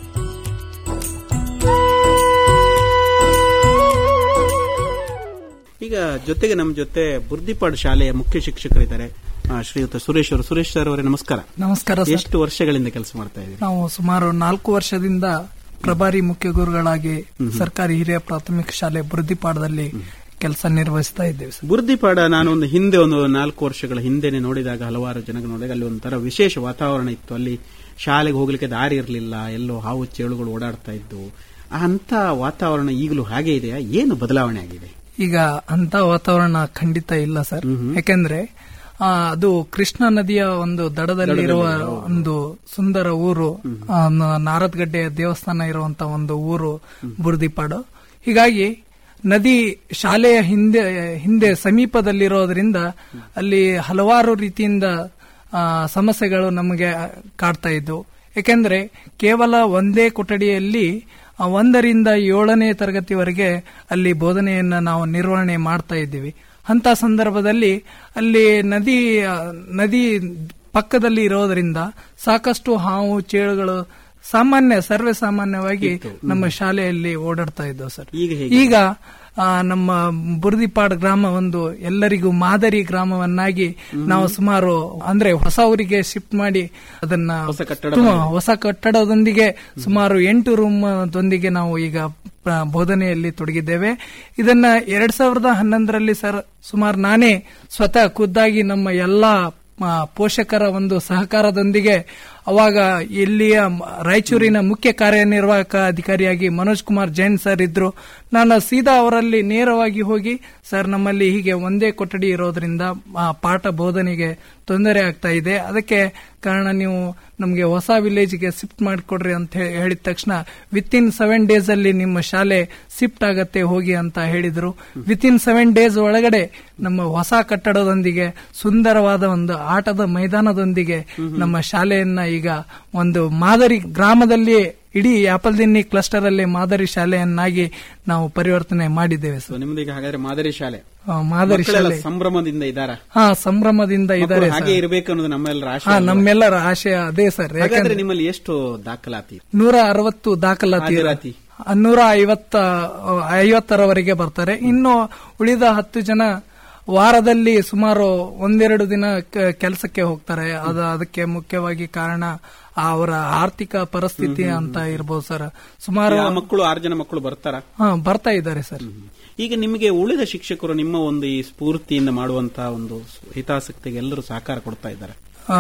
ಈಗ ಜೊತೆಗೆ ನಮ್ಮ ಜೊತೆ ಬುರ್ದಿಪಾಡ್ ಶಾಲೆಯ ಮುಖ್ಯ ಶಿಕ್ಷಕರಿದ್ದಾರೆ ಆ, ಶ್ರೀಯುತ ಸುರೇಶ್ ಅವರು ಸುರೇಶ್ ಸರ್ ಅವರೇ ನಮಸ್ಕಾರ ನಮಸ್ಕಾರ ಸರ್ ಎಷ್ಟು ವರ್ಷಗಳಿಂದ ಕೆಲಸ ಮಾಡ್ತಾ ಇದ್ದೀರಿ ನಾವು ಸುಮಾರು ನಾಲ್ಕು ವರ್ಷದಿಂದ ಪ್ರಭಾರಿ ಮುಖ್ಯ ಗುರುಗಳಾಗಿ ಸರ್ಕಾರಿ ಹಿರಿಯ ಪ್ರಾಥಮಿಕ ಶಾಲೆ ಬುರುದಿಪಾಡದಲ್ಲಿ ಕೆಲಸ ನಿರ್ವಹಿಸ್ತಾ ಇದ್ದೇವೆ ಸರ್ ಬುರ್ದಿಪಾಡ ನಾನು ಒಂದು ಹಿಂದೆ ಒಂದು ನಾಲ್ಕು ವರ್ಷಗಳ ಹಿಂದೆನೆ ನೋಡಿದಾಗ ಹಲವಾರು ಜನಗಳು ನೋಡಿದಾಗ ಅಲ್ಲಿ ಒಂಥರ ವಿಶೇಷ ವಾತಾವರಣ ಇತ್ತು ಅಲ್ಲಿ ಶಾಲೆಗೆ ಹೋಗ್ಲಿಕ್ಕೆ ದಾರಿ ಇರಲಿಲ್ಲ ಎಲ್ಲೋ ಹಾವು ಚೇಳುಗಳು ಓಡಾಡ್ತಾ ಇದ್ದು ಅಂತ ವಾತಾವರಣ ಈಗಲೂ ಹಾಗೆ ಇದೆಯಾ ಏನು ಬದಲಾವಣೆ ಆಗಿದೆ ಈಗ ಅಂತ ವಾತಾವರಣ ಖಂಡಿತ ಇಲ್ಲ ಸರ್ ಯಾಕೆಂದ್ರೆ ಆ, ಅದು ಕೃಷ್ಣ ನದಿಯ ಒಂದು ದಡದಲ್ಲಿರುವ ಒಂದು ಸುಂದರ ಊರು ಆ, ನ- ನಾರದಗಡ್ಡೆ ದೇವಸ್ಥಾನ ಇರುವಂತ ಒಂದು ಊರು ಬುರ್ದಿಪಾಡು ಹೀಗಾಗಿ ನದಿ ಶಾಲೆಯ ಹಿಂದೆ ಹಿಂದೆ ಸಮೀಪದಲ್ಲಿರೋದ್ರಿಂದ ಅಲ್ಲಿ ಹಲವಾರು ರೀತಿಯಿಂದ ಆ, ಸಮಸ್ಯೆಗಳು ನಮಗೆ ಕಾಡ್ತಾ ಇದ್ವು ಯಾಕೆಂದ್ರೆ ಕೇವಲ ಒಂದೇ ಕೊಠಡಿಯಲ್ಲಿ ಆ, ಒಂದರಿಂದ ಏಳನೇ ತರಗತಿವರೆಗೆ ಅಲ್ಲಿ ಬೋಧನೆಯನ್ನ ನಾವು ನಿರ್ವಹಣೆ ಮಾಡ್ತಾ ಇದ್ದೀವಿ ಅಂತ ಸಂದರ್ಭದಲ್ಲಿ ಅಲ್ಲಿ ನದಿ ಆ, ನದಿ ಪಕ್ಕದಲ್ಲಿ ಇರೋದ್ರಿಂದ ಸಾಕಷ್ಟು ಹಾವು ಚೇಳುಗಳು ಸಾಮಾನ್ಯ ಸರ್ವೇ ಸಾಮಾನ್ಯವಾಗಿ ನಮ್ಮ ಶಾಲೆಯಲ್ಲಿ ಓಡಾಡ್ತಾ ಇದ್ದವು ಸರ್ ಈಗ ಹೇಗೆ? ಈಗ ಆ, ನಮ್ಮ ಬುರ್ದಿಪಾಡ್ ಗ್ರಾಮ ಒಂದು ಎಲ್ಲರಿಗೂ ಮಾದರಿ ಗ್ರಾಮವನ್ನಾಗಿ ನಾವು ಸುಮಾರು ಅಂದ್ರೆ ಹೊಸ ಊರಿಗೆ ಶಿಫ್ಟ್ ಮಾಡಿ ಅದನ್ನ ಹೊಸ ಕಟ್ಟಡ ತುಂಬ ಹೊಸ ಕಟ್ಟಡದೊಂದಿಗೆ ಸುಮಾರು ಎಂಟು ರೂಮ್ ದೊಂದಿಗೆ ನಾವು ಈಗ ಪ್ರ- ಬೋಧನೆಯಲ್ಲಿ ತೊಡಗಿದ್ದೇವೆ ಇದನ್ನ ಎರಡ್ ಸಾವಿರದ ಹನ್ನೊಂದರಲ್ಲಿ ಸರ್ ಸುಮಾರು ನಾನೇ ಸ್ವತಃ ಖುದ್ದಾಗಿ ನಮ್ಮ ಎಲ್ಲಾ ಆ, ಪೋಷಕರ ಒಂದು ಸಹಕಾರದೊಂದಿಗೆ ಅವಾಗ ಇಲ್ಲಿಯ ಮ- ರಾಯಚೂರಿನ ಮುಖ್ಯ ಕಾರ್ಯನಿರ್ವಾಹಕ ಅಧಿಕಾರಿಯಾಗಿ ಮನೋಜ್ ಕುಮಾರ್ ಜೈನ್ ಸರ್ ಇದ್ರು ನಾನು ಸೀದಾ ಅವರಲ್ಲಿ ನೇರವಾಗಿ ಹೋಗಿ ಸರ್ ನಮ್ಮಲ್ಲಿ ಹೀಗೆ ಒಂದೇ ಕೊಠಡಿ ಇರೋದ್ರಿಂದ ಆ, ಪಾಠ ಬೋಧನೆಗೆ ತೊಂದರೆ ಆಗ್ತಾ ಇದೆ ಅದಕ್ಕೆ ಕಾರಣ ನೀವು ನಮಗೆ ಹೊಸ ವಿಲೇಜ್ಗೆ ಶಿಫ್ಟ್ ಮಾಡಿಕೊಡ್ರಿ ಅಂತ ಹೇ- ಹೇಳಿದ ತಕ್ಷಣ ವಿತ್ ಇನ್ ಸೆವೆನ್ ಡೇಸ್ ಅಲ್ಲಿ ನಿಮ್ಮ ಶಾಲೆ ಶಿಫ್ಟ್ ಆಗತ್ತೆ ಹೋಗಿ ಅಂತ ಹೇಳಿದ್ರು ವಿತ್ ಇನ್ ಸೆವೆನ್ ಡೇಸ್ ಒಳಗಡೆ ನಮ್ಮ ಹೊಸ ಕಟ್ಟಡದೊಂದಿಗೆ ಸುಂದರವಾದ ಒಂದು ಆಟದ ಮೈದಾನದೊಂದಿಗೆ ನಮ್ಮ ಶಾಲೆಯನ್ನ ಈಗ ಒಂದು ಮಾದರಿ ಗ್ರಾಮದಲ್ಲಿ ಇಡೀ ಆಪಲ್ದಿನ್ನಿ ಕ್ಲಸ್ಟರ್ ಅಲ್ಲಿ ಮಾದರಿ ಶಾಲೆಯನ್ನಾಗಿ ನಾವು ಪರಿವರ್ತನೆ ಮಾಡಿದ್ದೇವೆ ಸೊ ಸರ್ ನಿಮ್ದೀಗ ಹಾಗಾದ್ರೆ ಮಾದರಿ ಶಾಲೆ ಆ, ಮಾದರಿ ಮಕ್ಕಳೆಲ್ಲ ಶಾಲೆ ಸಂಭ್ರಮದಿಂದ ಇದ್ದಾರಾ ಹಾ ಸಂಭ್ರಮದಿಂದ ಮಕ್ಕಳು ಇದ್ದಾರೆ ಹಾಗೆ ಇರಬೇಕು ಅನ್ನೋದು ನಮ್ಮೆಲ್ಲರ ಆಶೆ ಹಾ ಅಲ್ವಾ? ನಮ್ಮೆಲ್ಲರ ಆಶಯ ಅದೇ ಸರ್ ಹಾಗಾದ್ರೆ ಯಾಕಂದ್ರೆ ನಿಮ್ಮಲ್ಲಿ ಎಷ್ಟು ದಾಖಲಾತಿ ನೂರ ಅರವತ್ತು ದಾಖಲಾತಿ ಹಾಜರಾತಿ. ನೂರ ಐವತ್ತ ಐವತ್ತರವರೆಗೆ ಬರ್ತಾರೆ ಇನ್ನು ಉಳಿದ ಹತ್ತು ಜನ ವಾರದಲ್ಲಿ ಸುಮಾರು ಒಂದೆರಡು ದಿನ ಕೆಲಸಕ್ಕೆ ಹೋಗ್ತಾರೆ ಅದು ಅದಕ್ಕೆ ಮುಖ್ಯವಾಗಿ ಕಾರಣ ಅವರ ಆರ್ಥಿಕ ಪರಿಸ್ಥಿತಿ ಅಂತ ಇರ್ಬೋದು ಸರ್ ಸುಮಾರು ಆ ಮಕ್ಕಳು ಆರು ಜನ ಮಕ್ಕಳು ಬರ್ತಾರಾ ಹಾ ಬರ್ತಾ ಇದ್ದಾರೆ ಸರ್ ಈಗ ನಿಮಗೆ ಉಳಿದ ಶಿಕ್ಷಕರು ನಿಮ್ಮ ಒಂದು ಈ ಸ್ಫೂರ್ತಿಯಿಂದ ಮಾಡುವಂತಹ ಒಂದು ಹಿತಾಸಕ್ತಿಗೆ ಎಲ್ಲರೂ ಸಹಕಾರ ಕೊಡ್ತಾ ಇದ್ದಾರೆ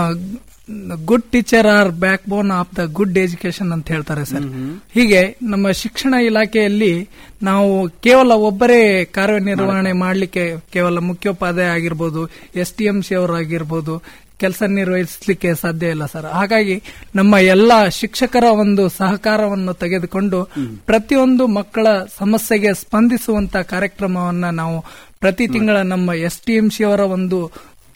good teacher are backbone of the good education ಅಂತ ಹೇಳ್ತಾರೆ ಸರ್ ಹೀಗೆ ನಮ್ಮ ಶಿಕ್ಷಣ ಇಲಾಖೆಯಲ್ಲಿ ನಾವು ಕೇವಲ ಒಬ್ಬರೇ ಕಾರ್ಯನಿರ್ವಹಣೆ ಮಾಡಲಿಕ್ಕೆ ಕೇವಲ ಮುಖ್ಯೋಪಾಧ್ಯಾಯ ಆಗಿರ್ಬೋದು ಎಸ್ ಟಿ ಎಂ ಸಿ ಅವರಾಗಿರ್ಬೋದು ಕೆಲಸ ನಿರ್ವಹಿಸಲಿಕ್ಕೆ ಸಾಧ್ಯ ಇಲ್ಲ ಸರ್ ಹಾಗಾಗಿ ನಮ್ಮ ಎಲ್ಲ ಶಿಕ್ಷಕರ ಒಂದು ಸಹಕಾರವನ್ನು ತೆಗೆದುಕೊಂಡು ಪ್ರತಿಯೊಂದು ಮಕ್ಕಳ ಸಮಸ್ಯೆಗೆ ಸ್ಪಂದಿಸುವಂತ ಕಾರ್ಯಕ್ರಮವನ್ನ ನಾವು ಪ್ರತಿ ತಿಂಗಳ ನಮ್ಮ ಎಸ್ ಟಿ ಎಂ ಸಿ ಅವರ ಒಂದು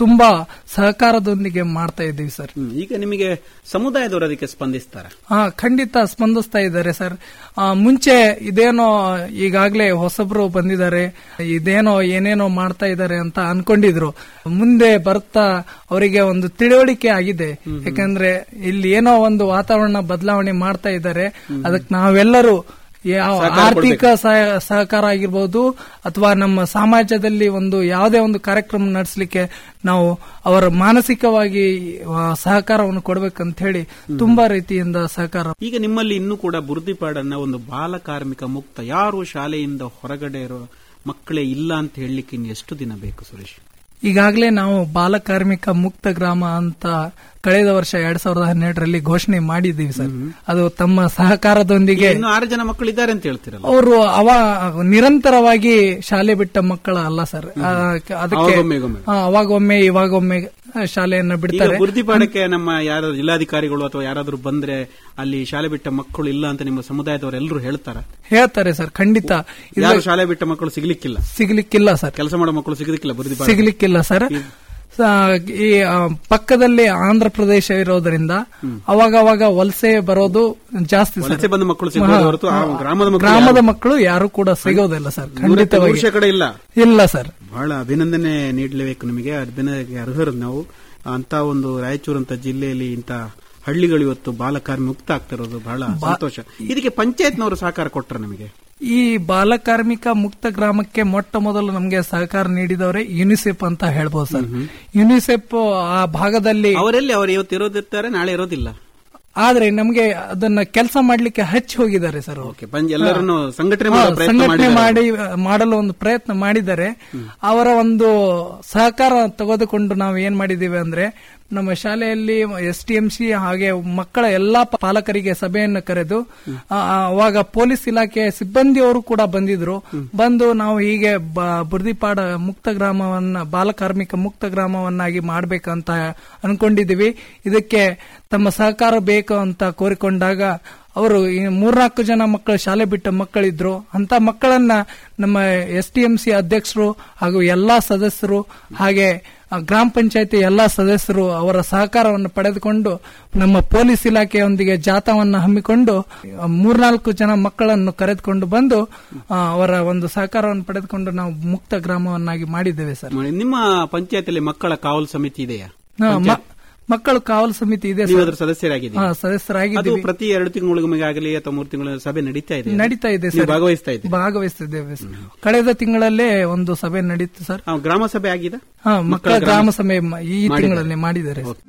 ತುಂಬಾ ಸಹಕಾರದೊಂದಿಗೆ ಮಾಡ್ತಾ ಇದ್ದೀವಿ ಸರ್ ಹ್ಮ್. ಈಗ ನಿಮಗೆ ಸಮುದಾಯದವರು ಅದಕ್ಕೆ ಸ್ಪಂದಿಸ್ತಾರ ಹಾ ಖಂಡಿತ ಸ್ಪಂದಿಸ್ತಾ ಇದ್ದಾರೆ ಸರ್ ಆ, ಮುಂಚೆ ಇದೇನೋ ಈಗಾಗಲೇ ಹೊಸಬ್ರು ಬಂದಿದ್ದಾರೆ ಇದೇನೋ ಏನೇನೋ ಮಾಡ್ತಾ ಇದ್ದಾರೆ ಅಂತ ಅನ್ಕೊಂಡಿದ್ರು ಮುಂದೆ ಬರ್ತಾ ಅವರಿಗೆ ಒಂದು ತಿಳುವಳಿಕೆ ಆಗಿದೆ ಯಾಕಂದ್ರೆ ಇಲ್ಲಿ ಏನೋ ಒಂದು ವಾತಾವರಣ ಬದಲಾವಣೆ ಮಾಡ್ತಾ ಇದ್ದಾರೆ ಅದಕ್ಕೆ ನಾವೆಲ್ಲರೂ ಯಾವ ಆರ್ಥಿಕ ಸಹ- ಸಹಕಾರ ಆಗಿರ್ಬೋದು ಅಥವಾ ನಮ್ಮ ಸಮಾಜದಲ್ಲಿ ಒಂದು ಯಾವುದೇ ಒಂದು ಕಾರ್ಯಕ್ರಮ ನಡೆಸಲಿಕ್ಕೆ ನಾವು ಅವರ ಮಾನಸಿಕವಾಗಿ ಆ, ಸಹಕಾರವನ್ನು ಕೊಡಬೇಕಂತ ಹೇಳಿ ತುಂಬಾ ರೀತಿಯಿಂದ ಸಹಕಾರ ಈಗ ನಿಮ್ಮಲ್ಲಿ ಇನ್ನೂ ಕೂಡ ಬುರ್ದಿಪಾಡನ್ನ ಒಂದು ಬಾಲ ಕಾರ್ಮಿಕ ಮುಕ್ತ ಯಾರು ಶಾಲೆಯಿಂದ ಹೊರಗಡೆ ಇರೋ ಮಕ್ಕಳೇ ಇಲ್ಲ ಅಂತ ಹೇಳಲಿಕ್ಕೆ ಇನ್ನು ಎಷ್ಟು ದಿನ ಬೇಕು ಸುರೇಶ್ ಈಗಾಗಲೇ ನಾವು ಬಾಲಕಾರ್ಮಿಕ ಮುಕ್ತ ಗ್ರಾಮ ಅಂತ ಕಳೆದ ವರ್ಷ ಎರಡ್ ಸಾವಿರದ ಹನ್ನೆರಡರಲ್ಲಿ ಘೋಷಣೆ ಮಾಡಿದ್ದೀವಿ ಸರ್ ಅದು ತಮ್ಮ ಸಹಕಾರದೊಂದಿಗೆ ಇನ್ನು ಆರು ಜನ ಮಕ್ಕಳಿದ್ದಾರೆ ಅಂತ ಹೇಳ್ತಿರಲ್ಲ ಅವರು ಅವ ನಿರಂತರವಾಗಿ ಶಾಲೆ ಬಿಟ್ಟ ಮಕ್ಕಳ ಅಲ್ಲ ಸರ್ ಆ, ಅದಕ್ಕೆ ಅವಾಗೊಮ್ಮೆ ಈಗೊಮ್ಮೆ. ಆ, ಅವಾಗೊಮ್ಮೆ ಇವಾಗೊಮ್ಮೆ ಶಾಲೆಯನ್ನ ಈಗ ಬಿಡ್ತಾರೆ ಬುರ್ದಿಪಾಡಕ್ಕೆ ನಮ್ಮ ಯಾರಾದ್ರೂ ಜಿಲ್ಲಾಧಿಕಾರಿಗಳು ಅಥವಾ ಯಾರಾದ್ರೂ ಬಂದ್ರೆ ಅಲ್ಲಿ ಶಾಲೆ ಬಿಟ್ಟ ಮಕ್ಕಳು ಇಲ್ಲ ಅಂತ ನಿಮ್ಮ ಸಮುದಾಯದವರೆಲ್ಲರೂ ಹೇಳ್ತಾರ ಹೇಳ್ತಾರೆ ಸರ್ ಖಂಡಿತ ಇದು ಯಾರು ಶಾಲೆ ಬಿಟ್ಟ ಮಕ್ಕಳು ಸಿಗ್ಲಿಕ್ಕಿಲ್ಲ ಸಿಗ್ಲಿಕ್ಕಿಲ್ಲ ಸರ್ ಕೆಲಸ ಮಾಡೋ ಮಕ್ಕಳು ಸಿಗಲಿಕ್ಕಿಲ್ಲ ಬುರ್ದಿಪಾಡ ಸಿಗ್ಲಿಕ್ಕಿಲ್ಲ ಸರ್ ಸ- ಈ ಆ, ಪಕ್ಕದಲ್ಲಿ ಆಂಧ್ರ ಪ್ರದೇಶ ಇರೋದ್ರಿಂದ ಅವಾಗ ಅವಾಗ ವಲಸೆ ಬರೋದು ಜಾಸ್ತಿ ಸರ್ ವಲಸೆ ಬಂದ ಮಕ್ಕಳು ಸಿಗೋದು ಹೊರತು ಆ ಗ್ರಾಮದ ಮಕ್ಕಳು ಗ್ರಾಮದ ಮಕ್ಕಳು ಯಾರು ಕೂಡ ಸಿಗೋದಿಲ್ಲ ಸರ್ ಖಂಡಿತವಾಗಿ ನೂರಕ್ಕೆ ಕಡೆ ಇಲ್ಲ ಇಲ್ಲ ಸರ್ ಬಹಳ ಅಭಿನಂದನೆ ನೀಡಲೇಬೇಕು ನಿಮಗೆ ಅಭಿನಂದನೆಗೆ ಅರ್ಹರು ನಾವು ಅಂತ ಒಂದು ರಾಯಚೂರು ಅಂತ ಜಿಲ್ಲೆಯಲ್ಲಿ ಇಂತ ಹಳ್ಳಿಗಳು ಇವತ್ತು ಬಾಲಕಾರ್ಮಿ ಮುಕ್ತ ಆಗ್ತಿರೋದು ಬಹಳ ಸಂತೋಷ ಇದಕ್ಕೆ ಪಂಚಾಯತ್ನವರು ಸಹಕಾರ ಕೊಟ್ರ ನಮಗೆ ಈ ಬಾಲಕಾರ್ಮಿಕ ಮುಕ್ತ ಗ್ರಾಮಕ್ಕೆ ಮೊಟ್ಟ ಮೊದಲು ನಮಗೆ ಸಹಕಾರ ನೀಡಿದವರೇ ಯುನಿಸೆಫ್ ಅಂತ ಹೇಳ್ಬೋದು ಸರ್ ಯುನಿಸೆಫ್ ಆ ಭಾಗದಲ್ಲಿ ಅವರೆಲ್ಲಿ ಅವರು ಇವತ್ತು ಇರೋದಿರ್ತಾರೆ ನಾಳೆ ಇರೋದಿಲ್ಲ ಆದ್ರೆ ನಮಗೆ ಅದನ್ನ ಕೆಲಸ ಮಾಡ್ಲಿಕ್ಕೆ ಹಚ್ಚಿ ಹೋಗಿದ್ದಾರೆ ಸರ್ ಅವರು. ಓಕೆ ಪಂಚ ಎಲ್ಲರನ್ನು ಸಂಘಟನೆ ಹಾ, ಮಾಡೋ ಪ್ರಯತ್ನ ಸಂಘಟನೆ ಮಾಡಿದ್ದಾರೆ. ಮಾಡಿ ಮಾಡಲು ಒಂದು ಪ್ರಯತ್ನ ಮಾಡಿದ್ದಾರೆ ಅವರ ಒಂದು ಸಹಕಾರ ತೆಗೆದುಕೊಂಡು ನಾವು ಏನ್ ಮಾಡಿದೀವಿ ಅಂದ್ರೆ ನಮ್ಮ ಶಾಲೆಯಲ್ಲಿ ಎಸ್ ಟಿ ಎಂ ಸಿ ಹಾಗೆ ಮಕ್ಕಳ ಎಲ್ಲಾ ಪಾಲಕರಿಗೆ ಸಭೆಯನ್ನು ಕರೆದು ಆ, ಆ, ಅವಾಗ ಪೊಲೀಸ್ ಇಲಾಖೆ ಸಿಬ್ಬಂದಿಯವರು ಕೂಡ ಬಂದಿದ್ರು ಬಂದು ನಾವು ಹೀಗೆ ಬ- ಬುರ್ದಿಪಾಡ ಮುಕ್ತ ಗ್ರಾಮವನ್ನ ಬಾಲಕಾರ್ಮಿಕ ಮುಕ್ತ ಗ್ರಾಮವನ್ನಾಗಿ ಮಾಡ್ಬೇಕಂತ ಅನ್ಕೊಂಡಿದೀವಿ ಇದಕ್ಕೆ ತಮ್ಮ ಸಹಕಾರ ಬೇಕು ಅಂತ ಕೋರಿಕೊಂಡಾಗ ಅವರು ಈ ಮೂರ್ನಾಲ್ಕು ಜನ ಮಕ್ಕಳು ಶಾಲೆ ಬಿಟ್ಟ ಮಕ್ಕಳಿದ್ರು ಅಂತ ಮಕ್ಕಳನ್ನ ನಮ್ಮ ಎಸ್ ಟಿ ಎಂ ಸಿ ಅಧ್ಯಕ್ಷರು ಹಾಗೂ ಎಲ್ಲಾ ಸದಸ್ಯರು ಹಾಗೆ ಆ, ಗ್ರಾಮ ಪಂಚಾಯತಿ ಎಲ್ಲಾ ಸದಸ್ಯರು ಅವರ ಸಹಕಾರವನ್ನು ಪಡೆದುಕೊಂಡು ನಮ್ಮ ಪೊಲೀಸ್ ಇಲಾಖೆಯೊಂದಿಗೆ ಜಾಥಾವನ್ನು ಹಮ್ಮಿಕೊಂಡು ಆ, ಮೂರ್ನಾಲ್ಕು ಜನ ಮಕ್ಕಳನ್ನು ಕರೆದುಕೊಂಡು ಬಂದು ಆ, ಅವರ ಒಂದು ಸಹಕಾರವನ್ನು ಪಡೆದುಕೊಂಡು ನಾವು ಮುಕ್ತ ಗ್ರಾಮವನ್ನಾಗಿ ಮಾಡಿದ್ದೇವೆ ಸರ್ ನಿಮ್ಮ ಪಂಚಾಯತಿಯಲ್ಲಿ ಮಕ್ಕಳ ಕಾವಲು ಸಮಿತಿ ಇದೆಯಾ ಆ, ಮ- ಮಕ್ಕಳು ಕಾವಲು ಸಮಿತಿ ಇದೆ ನೀವು ಸರ್ ಅದರ ಸದಸ್ಯರಾಗಿದ್ದೀರಿ ಆ, ಅದು ಸದಸ್ಯರಾಗಿದ್ದೀವಿ ಪ್ರತಿ ಎರಡು ತಿಂಗಳಿಗೊಮ್ಮೆಗಾಗಲಿ ಅಥವಾ ಮೂರು ತಿಂಗಳ ಸಭೆ ನಡೀತಾ ಇದೆ ನಡೀತಾ ಇದೆ ನೀವು ಸರ್ ಭಾಗವಹಿಸ್ತಾ ಇದ್ದೀರಿ ಭಾಗವಹಿಸ್ತಿದ್ದೇವೆ ಸರ್. ಕಳೆದ ತಿಂಗಳಲ್ಲೇ ಒಂದು ಸಭೆ ನಡೀತು ಸರ್ ಆ, ಗ್ರಾಮ ಸಭೆ ಆಗಿದೆ ಹಾ ಮಕ್ಕಳ ಗ್ರಾಮ ಸಭೆ ಮ- ಈ ತಿಂಗಳಲ್ಲಿ ಮಾಡಿದ್ದಾರೆ ಸರ್.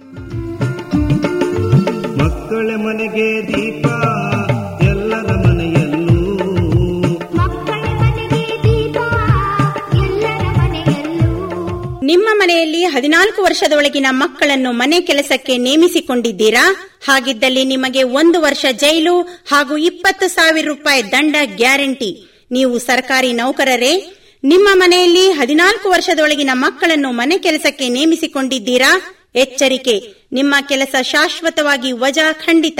ಮಕ್ಕಳ ಮನೆಗೆ ದೀಪ ಎಲ್ಲರ ಮನೆಯಲ್ಲೂ ಮಕ್ಕಳ ಮನೆಗೆ ದೀಪ ಎಲ್ಲರ ಮನೆಯಲ್ಲೂ ನಿಮ್ಮ ಮನೆಯಲ್ಲಿ ಹದಿನಾಲ್ಕು ವರ್ಷದೊಳಗಿನ ಮಕ್ಕಳನ್ನು ಮನೆ ಕೆಲಸಕ್ಕೆ ನೇಮಿಸಿಕೊಂಡಿದ್ದೀರಾ ಹಾಗಿದ್ದಲ್ಲಿ ನಿಮಗೆ ಒಂದು ವರ್ಷ ಜೈಲು ಹಾಗೂ ಇಪ್ಪತ್ತು ಸಾವಿರ ರೂಪಾಯಿ ದಂಡ ಗ್ಯಾರಂಟಿ ನೀವು ಸರ್ಕಾರಿ ನೌಕರರೇ ನಿಮ್ಮ ಮನೆಯಲ್ಲಿ ಹದಿನಾಲ್ಕು ವರ್ಷದೊಳಗಿನ ಮಕ್ಕಳನ್ನು ಮನೆ ಕೆಲಸಕ್ಕೆ ನೇಮಿಸಿಕೊಂಡಿದ್ದೀರಾ ಎಚ್ಚರಿಕೆ ನಿಮ್ಮ ಕೆಲಸ ಶಾಶ್ವತವಾಗಿ ವಜಾ ಖಂಡಿತ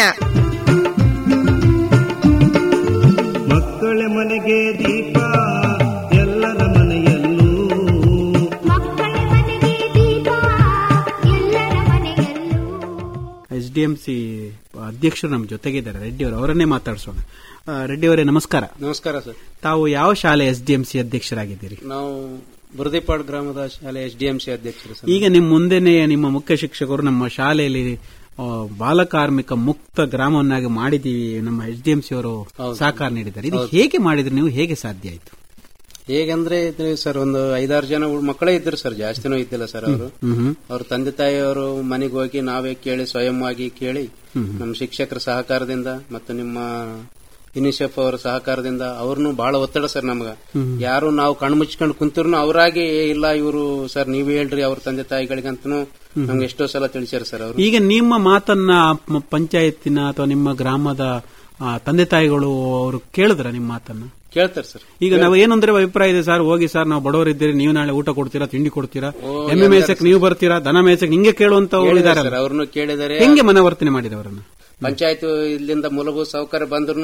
ಮಕ್ಕಳ ಮನೆಗೆ ದೀಪ ಎಲ್ಲರ ಮನೆಯಲ್ಲೂ ಮಕ್ಕಳ ಮನೆಗೆ ದೀಪ ಎಲ್ಲರ ಮನೆಯಲ್ಲೂ ಎಸ್ ಡಿ ಎಂ ಸಿ ಅಧ್ಯಕ್ಷರು ನಮ್ಮ ಜೊತೆಗಿದ್ದಾರೆ ರೆಡ್ಡಿ ಅವರು ಅವರನ್ನೇ ಮಾತಾಡಿಸೋಣ ಆ, ರೆಡ್ಡಿ ಅವರೇ ನಮಸ್ಕಾರ ನಮಸ್ಕಾರ ಸರ್ ತಾವು ಯಾವ ಶಾಲೆ ಎಸ್ ಡಿ ಎಂ ಸಿ ಅಧ್ಯಕ್ಷರಾಗಿದ್ದೀರಿ ನಾವು ಬುರದಿಪಾಡ್ ಗ್ರಾಮದ ಶಾಲೆ ಎಸ್ ಡಿ ಎಂ ಸಿ ಅಧ್ಯಕ್ಷರು ಸರ್ ಈಗ ನಿಮ್ಮ ಮುಂದೆನೆ ನಿಮ್ಮ ಮುಖ್ಯ ಶಿಕ್ಷಕರು ನಮ್ಮ ಶಾಲೆಯಲ್ಲಿ ಆ, ಬಾಲಕಾರ್ಮಿಕ ಮುಕ್ತ ಗ್ರಾಮವನ್ನಾಗಿ ಮಾಡಿದೀವಿ ನಮ್ಮ ಎಸ್ ಡಿ ಎಂ ಸಿ ಅವರು ಸಹಕಾರ ನೀಡಿದ್ದಾರೆ ಇದು ಹೇಗೆ ಮಾಡಿದ್ರಿ ನೀವು ಹೇಗೆ ಸಾಧ್ಯ ಆಯ್ತು ಹೇಗಂದ್ರೆ ಇದು ಸರ್ ಒಂದು ಐದಾರು ಜನ ಉಳ್- ಮಕ್ಕಳೇ ಇದ್ರು ಸರ್ ಜಾಸ್ತಿನೂ ಇದ್ದಿಲ್ಲ ಸರ್ ಅವರು ಅವ್ರ ತಂದೆ ತಾಯಿಯವರು ಮನೆಗೆ ಹೋಗಿ ನಾವೇ ಕೇಳಿ ಸ್ವಯಂವಾಗಿ ಕೇಳಿ ನಮ್ಮ ಶಿಕ್ಷಕರ ಸಹಕಾರದಿಂದ ಮತ್ತು ನಿಮ್ಮ ಯುನಿಸೆಫ್ ಅವರ ಸಹಕಾರದಿಂದ ಅವ್ರನ್ನು ಬಹಳ ಒತ್ತಡ ಸರ್ ನಮ್ಗ ಯಾರು ನಾವು ಕಣ್ಣು ಮುಚ್ಕೊಂಡು ಕುಂತಿರ್ನು ಅವರಾಗಿ "ಏ, ಇಲ್ಲ ಇವರು ಸರ್ ನೀವ್ ಹೇಳ್ರಿ ಅವ್ರ ತಂದೆ ತಾಯಿಗಳಿಗಂತನೂ ನಮ್ಗೆ ಎಷ್ಟೋ ಸಲ ತಿಳಿಸ್ಯಾರ ಸರ್ ಅವರು ಈಗ ನಿಮ್ಮ ಮಾತನ್ನ ಮ- ಪಂಚಾಯತಿನ ಅಥವಾ ನಿಮ್ಮ ಗ್ರಾಮದ ಆ, ತಂದೆ ತಾಯಿಗಳು ಅವರು ಕೇಳಿದ್ರ ನಿಮ್ಮ ಮಾತನ್ನ ಕೇಳ್ತಾರೆ ಸರ್ ಈಗ ನಾವು ಏನಂದ್ರೆ ಅಭಿಪ್ರಾಯ ಇದೆ ಸರ್ ಹೋಗಿ ಸರ್ ನಾವು ಬಡವರಿದ್ದೀರಿ ನೀವು ನಾಳೆ ಊಟ ಕೊಡ್ತೀರಾ ತಿಂಡಿ ಕೊಡ್ತೀರಾ ಎಮ್ಮೆ ಮೇಸಕ್ ನೀವು ಬರ್ತೀರಾ ದನ ಮೇಸಕ್ ಹಿಂಗೆ ಕೇಳುವಂತವ್ರು ಇದಾರೆ ಸರ್ ಅವ್ರನ್ನು ಕೇಳಿದರೆ ಹೆಂಗೆ ಮನವರ್ತನೆ ಮಾಡಿದವರನ್ನ ಪಂಚಾಯತ್ ಇಲ್ಲಿಂದ ಮೂಲಭೂತ ಸೌಕರ್ಯ ಬಂದ್ರು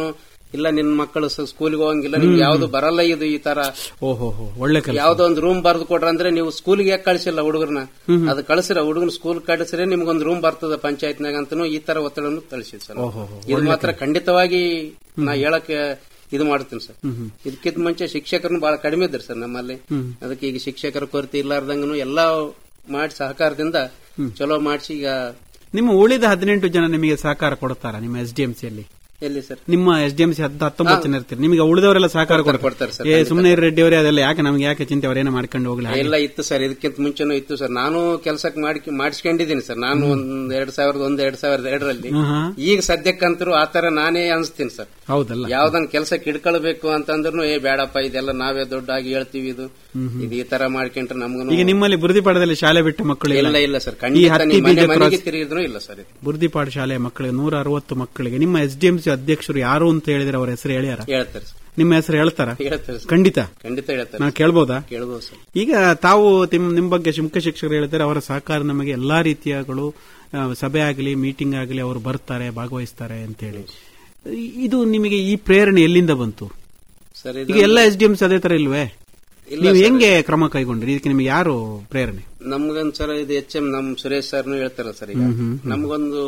ಇಲ್ಲ ನಿನ್ ಮಕ್ಕಳು ಸ್ಕೂಲ್ಗೆ ಹೋಗಂಗಿಲ್ಲ ನಿಮ್ಗೆ ಯಾವ್ದು ಬರಲ್ಲ ಇದು ಈ ತರ ಓಹೋ ಹೋ ಒಳ್ಳೆ ಕೆಲಸ ಯಾವ್ದೋ ಒಂದು ರೂಮ್ ಬರ್ದು ಕೊಡ್ರ ಅಂದ್ರೆ ನೀವು ಸ್ಕೂಲ್ಗೆ ಯಾಕೆ ಕಳಿಸಿಲ್ಲ ಹುಡುಗರನ್ನ ಅದು ಕಳಿಸಿರ ಹುಡುಗನ ಸ್ಕೂಲ್ ಕಳಿಸಿದ್ರೆ ನಿಮ್ಗೊಂದು ರೂಮ್ ಬರ್ತದ ಪಂಚಾಯತ್ನಾಗ ಅಂತನೂ ಈ ತರ ಒತ್ತಡವನ್ನು ಕಳಿಸಿದ್ ಸರ್ ಓಹೋ ಹೋ, ಇದು ಮಾತ್ರ ಖಂಡಿತವಾಗಿ ನಾ ಹೇಳಕ್ಕೆ ಇದು ಮಾಡ್ತೀನಿ ಸರ್ ಇದಕ್ಕಿಂತ ಮುಂಚೆ ಶಿಕ್ಷಕರನ್ನು ಬಹಳ ಕಡಿಮೆ ಇದ್ರು ಸರ್ ನಮ್ಮಲ್ಲಿ ಅದಕ್ಕೆ ಈಗ ಶಿಕ್ಷಕರ ಕೊರತೆ ಇಲ್ಲಾರ್ದಂಗನು ಎಲ್ಲಾ ಮಾಡಿ ಸಹಕಾರದಿಂದ ಚಲೋ ಮಾಡಿಸಿ ಈಗ ನಿಮ್ಮ ಉಳಿದ ಹದಿನೆಂಟು ಜನ ನಿಮಗೆ ಸಹಕಾರ ಕೊಡ್ತಾರ ನಿಮ್ಮ ಎಸ್ ಡಿ ಎಂ ಸಿಯಲ್ಲಿ ಎಲ್ಲಿ ಸರ್ ನಿಮ್ಮ ಎಸ್ ಡಿ ಎಂ ಸಿ ಹತ್ತೊಂಬತ್ತು ಜನ ಇರ್ತೀರಿ ನಿಮಗೆ ಉಳಿದವರೆಲ್ಲ ಸಹಕಾರ ಕೊಡ್ತಾರೆ, ಕೊಡ್ತಾರೆ ಕೊಡ್ತಾರೆ ಸರ್, ಏ ಸುಮ್ಮನೆ ರೆಡ್ಡಿ ಅವರೇ ಅದೆಲ್ಲ ಯಾಕೆ ನಮ್ಗೆ ಯಾಕೆ ಚಿಂತೆ ಅವರೇನೋ ಮಾಡ್ಕೊಂಡು ಹೋಗ್ಲಿ ಹಾಗೆ. ಎಲ್ಲ ಇತ್ತು ಸರ್ ಇದಕ್ಕಿಂತ ಮುಂಚೆನೂ ಇತ್ತು ಸರ್ ನಾನು ಕೆಲಸಕ್ಕೆ ಮಾಡಿ ಮಾಡಿಸ್ಕೊಂಡಿದ್ದೀನಿ ಸರ್ ನಾನು ಒಂದ್ ಎರಡ್ ಸಾವಿರದ ಒಂದ್ ಎರಡ್ ಸಾವಿರದ ಎರಡರಲ್ಲಿ ಹ್ಮ್, ಹಾ. ಈಗ ಸದ್ಯಕ್ಕಂತರೂ ಆತರ ನಾನೇ ಅನ್ಸ್ತೀನಿ ಸರ್ ಹೌದಲ್ಲ ಯಾವ್ದನ್ ಕೆಲಸ ಕಿಡ್ಕೊಳ್ಬೇಕು ಅಂತಂದ್ರೂ ಏ ಬೇಡಪ್ಪ ಇದೆಲ್ಲ ನಾವೇ ದೊಡ್ಡಾಗಿ ಹೇಳ್ತೀವಿ ಇದು ಇದು ಈ ತರ ಮಾಡ್ಕೊಂಡ್ರೆ ನಮ್ಗೂ ಈಗ ನಿಮ್ಮಲ್ಲಿ ಬುರ್ದಿಪಾಡದಲ್ಲಿ ಶಾಲೆ ಬಿಟ್ಟ ಮಕ್ಕಳು ಇಲ್ಲ ಇಲ್ಲ ಇಲ್ಲ ಸರ್ ಈ ಖಂಡಿತ ಹತ್ತಿ ನಿಮ್ ಮನೆ ಬೀಜ ಮನೆಗೆ ಕ್ರಾಸ್- ತಿರುಗಿದ್ರು ಇಲ್ಲ ಸರ್ ಇದು ಬುರ್ದಿಪಾಡ ಶಾಲೆಯ ಮಕ್ಕಳಿಗೆ ನೂರ ಅರವತ್ತು ಮಕ್ಕಳಿಗೆ ನಿಮ್ಮ ಎಸ್ ಡಿ ಎಂ ಸಿ ಅಧ್ಯಕ್ಷರು ಯಾರು ಅಂತ ಹೇಳಿದ್ರೆ ಅವರ ಹೆಸರು ಹೇಳ್ಯಾರ ಹೇಳ್ತಾರೆ ಸರ್ ನಿಮ್ಮ ಹೆಸರು ಹೇಳ್ತಾರ ಹೇಳ್ತಾರೆ ಸರ್ ಖಂಡಿತ ಖಂಡಿತ ಹೇಳ್ತಾರೆ ನಾ ಕೇಳ್ಬೋದಾ ಕೇಳ್ಬೋದು ಸರ್ ಈಗ ತಾವು ತಿಮ್- ನಿಮ್ ಬಗ್ಗೆ ಮುಖ್ಯ ಶಿಕ್ಷಕರು ಹೇಳಿದ್ದಾರೆ ಅವರ ಸಹಕಾರ ನಮಗೆ ಎಲ್ಲಾ ರೀತಿಯಗಳು ಆ, ಸಭೆ ಆಗಲಿ ಮೀಟಿಂಗ್ ಆಗಲಿ ಅವರು ಬರ್ತಾರೆ ಭಾಗವಹಿಸ್ತಾರೆ ಅಂತೇಳಿ ಈ- ಇದು ನಿಮಗೆ ಈ ಪ್ರೇರಣೆ ಎಲ್ಲಿಂದ ಬಂತು ಸರ್ ಈಗ ಇದು ಎಲ್ಲ ಎಸ್ ಡಿ ಎಂ ಅದೇ ತರ ಇಲ್ವೇ ಇಲ್ಲ ನೀವು ಸರ್. ಹೆಂಗೆ ಕ್ರಮ ಕೈಗೊಂಡ್ರಿ ಇದಕ್ಕೆ ನಿಮಗೆ ಯಾರು ಪ್ರೇರಣೆ ನಮ್ಗೊಂದ್ಸಲ ಇದು ಎಚ್ ಎಂ ನಮ್ ಸುರೇಶ್ ಸರ್ನು ಹೇಳ್ತಾರಲ್ಲ ಸರ್ ಈಗ ನಮ್ಗೊಂದು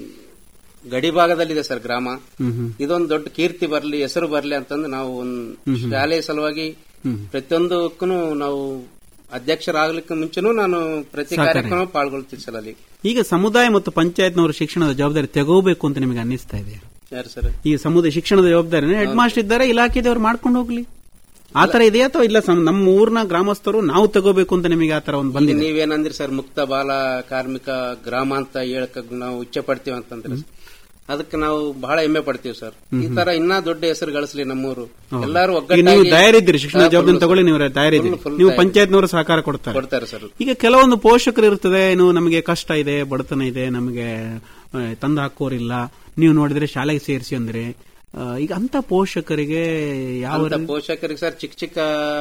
ಗಡಿ ಭಾಗದಲ್ಲಿದೆ ಸರ್ ಗ್ರಾಮ ಇದೊಂದು ದೊಡ್ಡ ಕೀರ್ತಿ ಬರ್ಲಿ ಹೆಸರು ಬರ್ಲಿ ಅಂತಂದು ನಾವು ಒಂದು ಶಾಲೆ ಸಲುವಾಗಿ ಪ್ರತಿಯೊಂದಕ್ಕೂ ನಾವು ಅಧ್ಯಕ್ಷರಾಗ್ಲಿಕ್ಕೆ ಮುಂಚೆನೂ ನಾನು ಪ್ರತಿ ಕಾರ್ಯಕ್ರಮ ಪಾಲ್ಗೊಳ್ತೀನಿ ಸರ್ ಅಲ್ಲಿ ಈಗ ಸಮುದಾಯ ಮತ್ತು ಪಂಚಾಯತ್ನವರು ಶಿಕ್ಷಣದ ಜವಾಬ್ದಾರಿ ತಗೋಬೇಕು ಅಂತ ನಿಮಗೆ ಅನ್ನಿಸ್ತಾ ಇದೆ ಯಾರು ಸರ್ ಈ ಸಮುದಾಯ ಶಿಕ್ಷಣದ ಜವಾಬ್ದಾರಿ ಹೆಡ್ ಮಾಸ್ಟರ್ ಇದ್ದಾರೆ ಇಲಾಖೆದವರು ಮಾಡ್ಕೊಂಡು ಹೋಗ್ಲಿ ಆತರ ಇದೆಯಾ ಅಥವಾ ಇಲ್ಲ ಸಮ್- ನಮ್ಮ ಊರ್ನ ಗ್ರಾಮಸ್ಥರು ನಾವು ತಗೋಬೇಕು ಅಂತ ನಿಮಗೆ ಆತರ ಒಂದು ಈಗ ಬಂದಿದೆ ನೀವೇನಂದ್ರಿ ಸರ್ ಮುಕ್ತ ಬಾಲ ಕಾರ್ಮಿಕ ಗ್ರಾಮ ಅಂತ ಹೇಳಕ್ ನಾವು ಇಚ್ಛೆ ಪಡ್ತೀವಿ ಅಂತಂದ್ರೆ ಅದಕ್ಕೆ ನಾವು ಬಹಳ ಹೆಮ್ಮೆ ಪಡ್ತೀವಿ ಸರ್ ಈ ತರ ಇನ್ನೂ ದೊಡ್ಡ ಹೆಸರು ಗಳಿಸ್ಲಿ ನಮ್ಮೂರು ಎಲ್ಲಾರು ಈಗ ಒಗ್ಗಟ್ಟಾಗಿ ನೀವು ತಯಾರಿದ್ದೀರಿ ಶಿಕ್ಷಣ ಹಾ, ಜವಾಬ್ದಾರಿ full- ತಗೊಳ್ಳಿ ನೀವು ತಯಾರಿದ್ದೀರಿ full- full ನೀವು ತಯಾರಿ. ಪಂಚಾಯತ್ನವರು ಸಹಕಾರ ಕೊಡ್ತಾರೆ ಕೊಡ್ತಾರೆ ಸರ್ ಈಗ ಕೆಲವೊಂದು ಪೋಷಕರು ಇರ್ತದೆ ಏನು ನಮಗೆ ಕಷ್ಟ ಇದೆ ಬಡತನ ಇದೆ ನಮಗೆ ಆ, ತಂದು ಹಾಕೋರಿಲ್ಲ ನೀವು ನೋಡಿದ್ರೆ ಶಾಲೆಗೆ ಸೇರಿಸಿ ಅಂದ್ರೆ ಆ, ಈಗ ಅಂತ ಪೋಷಕರಿಗೆ ಯಾವ ಅಂತ ಪೋಷಕರಿಗೆ ಸರ್ ಚಿಕ್ಕ ಚಿಕ್ಕ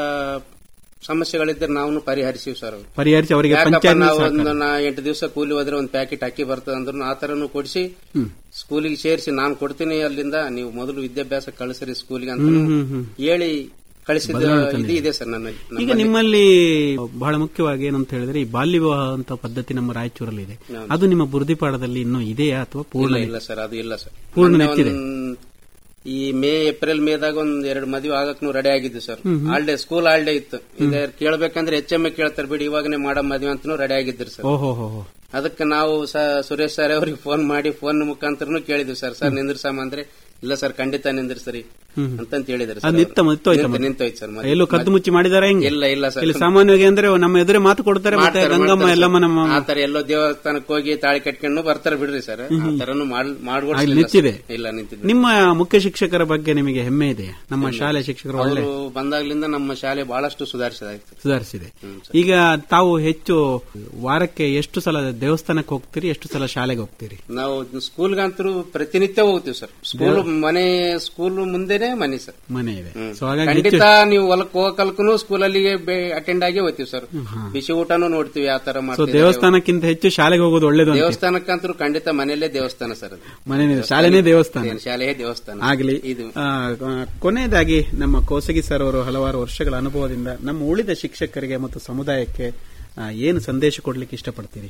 ಸಮಸ್ಯೆಗಳಿದ್ರೆ ನಾವು ಪರಿಹರಿಸಿವಿ ಸರ್ ಅವ್ರು. ಪರಿಹರಿಸಿ ಅವರಿಗೆ ಯಾಕಪ್ಪ ಪಂಚಾಯತ್ ನಾವು ಒಂದು ನಾ ಎಂಟು ದಿವಸ ಕೂಲಿ ಹೋದ್ರೆ ಒಂದು ಪ್ಯಾಕೆಟ್ ಅಕ್ಕಿ ಬರ್ತದೆ ಅಂದ್ರೂ ಆ ತರನು ಕೊಡಿಸಿ ಸ್ಕೂಲಿಗೆ ಸೇರಿಸಿ ನಾನು ಕೊಡ್ತೀನಿ ಅಲ್ಲಿಂದ ನೀವು ಮೊದಲು ವಿದ್ಯಾಭ್ಯಾಸ ಕಳಿಸ್ರಿ ಸ್ಕೂಲಿಗೆ ಅಂತ ಹೇಳಿ ಕಳಿಸಿದ ಇದು ಇದೆ ಸರ್ ನನ್ನ ಈಗ ನಮ್ಮಲ್ಲಿ. ನಿಮ್ಮಲ್ಲಿ ಬಹಳ ಮುಖ್ಯವಾಗಿ ಏನಂತ ಹೇಳಿದ್ರೆ ಈ ಬಾಲ್ಯ ವಿವಾಹ ಅಂತ ಪದ್ಧತಿ ನಮ್ಮ ರಾಯಚೂರಲ್ಲಿ ಇದೆ ಅದು ನಿಮ್ಮ ಬುರ್ದಿಪಾಡದಲ್ಲಿ ಇನ್ನೂ ಇದೆಯಾ ಅಥವಾ ಇಲ್ಲ ಪೂರ್ಣ ಇಲ್ಲ ಸರ್ ಅದು ಇಲ್ಲ ಸರ್ ಪೂರ್ಣ ಮೊನ್ನೆ ನೆಚ್ಚಿದೆ. ಒಂದ್ ಈ ಮೇ ಏಪ್ರಿಲ್ ಮೇದಾಗ ಒಂದ್ ಎರಡು ಮದುವೆ ಆಗಕ್ನು ರೆಡಿ ಆಗಿದ್ದು ಸರ್ ಹಾಲ್ಡೇ ಸ್ಕೂಲ್ ಹಾಲ್ಡೇ ಇತ್ತು ಈಗ ಕೇಳ್ಬೇಕಂದ್ರೆ ಎಚ್ ಎಮ್ ಕೇಳ್ತಾರೆ ಬಿಡಿ ಇವಾಗನೇ ಮಾಡೋ ಮದುವೆ ಅಂತನೂ ರೆಡಿ ಆಗಿದ್ರು ಸರ್ ಓಹೋ ಹೋ ಹೋ. ಅದಕ್ಕೆ ನಾವು ಸ- ಸುರೇಶ್ ಸರ್ ಅವರಿಗೆ ಫೋನ್ ಮಾಡಿ ಫೋನ್ ಮುಖಾಂತರನು ಕೇಳಿದ್ವಿ ಸರ್ ಸರ್ ನಿಂದ್ರಸಮ್ಮ ಅಂದ್ರೆ ಇಲ್ಲ ಸರ್ ಖಂಡಿತ ನಿಂದ್ರಿಸ್ರಿ ಅಂತಂತ ಹೇಳಿದ್ರು ಅದು ನಿಂತ ನಿಂತೋಯ್ತು ನಿಂತ- ನಿಂತೋಯ್ತು ಸರ್ ಮದುವೆ. ಎಲ್ಲೂ ಕದ್ದು ಮುಚ್ಚಿ ಮಾಡಿದಾರೆ ಹೆಂಗೆ ಇಲ್ಲ ಇಲ್ಲ ಸರ್ ಇಲ್ಲಿ ಸಾಮಾನ್ಯವಾಗಿ ಅಂದ್ರೆ ನಮ್ಮ ಎದುರೇ ಮಾತು ಕೊಡ್ತಾರೆ ಮತ್ತೆ ಮಾಡ್ತಾರೆ, ಗಂಗಮ್ಮ ಮಾಡ್ತಾರೆ ಎಲ್ಲಮ್ಮ ಸರ್. ನಮ್ಮ ಆ ತರ ಎಲ್ಲೋ ದೇವಸ್ಥಾನಕ್ಕೆ ಹೋಗಿ ತಾಳಿ ಕಟ್ಕೊಂಡು ಬರ್ತಾರೆ ಬಿಡ್ರಿ ಸರ್ ಆ ತರನು ಅಲ್ಲಿ ಮಾಡ್ಕೊಡ್ಸಿಲ್ಲ ನಿಂತಿದೆ ಸರ್. ಇಲ್ಲ ನಿಂತಿದೆ ನಿಮ್ಮ ಮುಖ್ಯ ಶಿಕ್ಷಕರ ಬಗ್ಗೆ ನಿಮಗೆ ಹೆಮ್ಮೆ ಇದೆ ನಮ್ಮ ಶಾಲೆ ಶಿಕ್ಷಕರು ಒಳ್ಳೆ ಅವರು ಬಂದಾಗ್ಲಿಂದ ನಮ್ಮ ಶಾಲೆ ಬಹಳಷ್ಟು ಸುಧಾರಿಸಿದಾಯ್ತು ಸುಧಾರಿಸಿದೆ ಈಗ ತಾವು ಹೆಚ್ಚು ವಾರಕ್ಕೆ ಎಷ್ಟು ಸಲ ದೇವಸ್ಥಾನಕ್ಕೆ ಹೋಗ್ತೀರಿ ಎಷ್ಟು ಸಲ ಶಾಲೆಗೆ ಹೋಗ್ತೀರಿ ನಾವು ಸ್ಕೂಲ್ಗಂತರೂ ಪ್ರತಿನಿತ್ಯ ಹೋಗ್ತೀವಿ ಸರ್ ಸ್ಕೂಲ್ ಮನೆ ಸ್ಕೂಲ್ ಮುಂದೆನೆ ಮನೆ ಸರ್ ಮನೆ ಇದೆ ಹ್ಮ್. ಸೊ ಹಾಗಾಗಿ ಹೆಚ್ಚು ಖಂಡಿತ ನೀವು ಹೊಲಕ್ ಹೋಗಕಲ್ಕೂ ಸ್ಕೂಲಲ್ಲಿಗೆ ಅಟೆಂಡ್ ಆಗಿ ಹೋಗ್ತೀವಿ ಸರ್ ಬಿಸಿ ಊಟನೂ ನೋಡ್ತೀವಿ ಯಾವ ತರ ಸೊ ಮಾಡ್ತೀವಿ ದೇವಸ್ಥಾನಕ್ಕಿಂತ ಹೆಚ್ಚು ಶಾಲೆಗೆ ಹೋಗೋದು ಒಳ್ಳೇದು ಅಂತ ದೇವಸ್ಥಾನಕ್ಕಂತರೂ ಖಂಡಿತ ಮನೆಯಲ್ಲೇ ದೇವಸ್ಥಾನ ಸರ್ ಅದು ಮನೆ ಶಾಲೆನೇ ದೇವಸ್ಥಾನ ಏನ್ ಶಾಲೆಯೇ ದೇವಸ್ಥಾನ ಆಗಲಿ ಇದು ಆ, ಕೊನೆಯದಾಗಿ ನಮ್ಮ ಕೋಸಗಿ ಸರ್ ಅವರು ಹಲವಾರು ವರ್ಷಗಳ ಅನುಭವದಿಂದ ನಮ್ಮ ಉಳಿದ ಶಿಕ್ಷಕರಿಗೆ ಮತ್ತು ಸಮುದಾಯಕ್ಕೆ ಆ, ಏನು ಸಂದೇಶ ಕೊಡ್ಲಿಕ್ಕೆ ಇಷ್ಟಪಡ್ತೀರಿ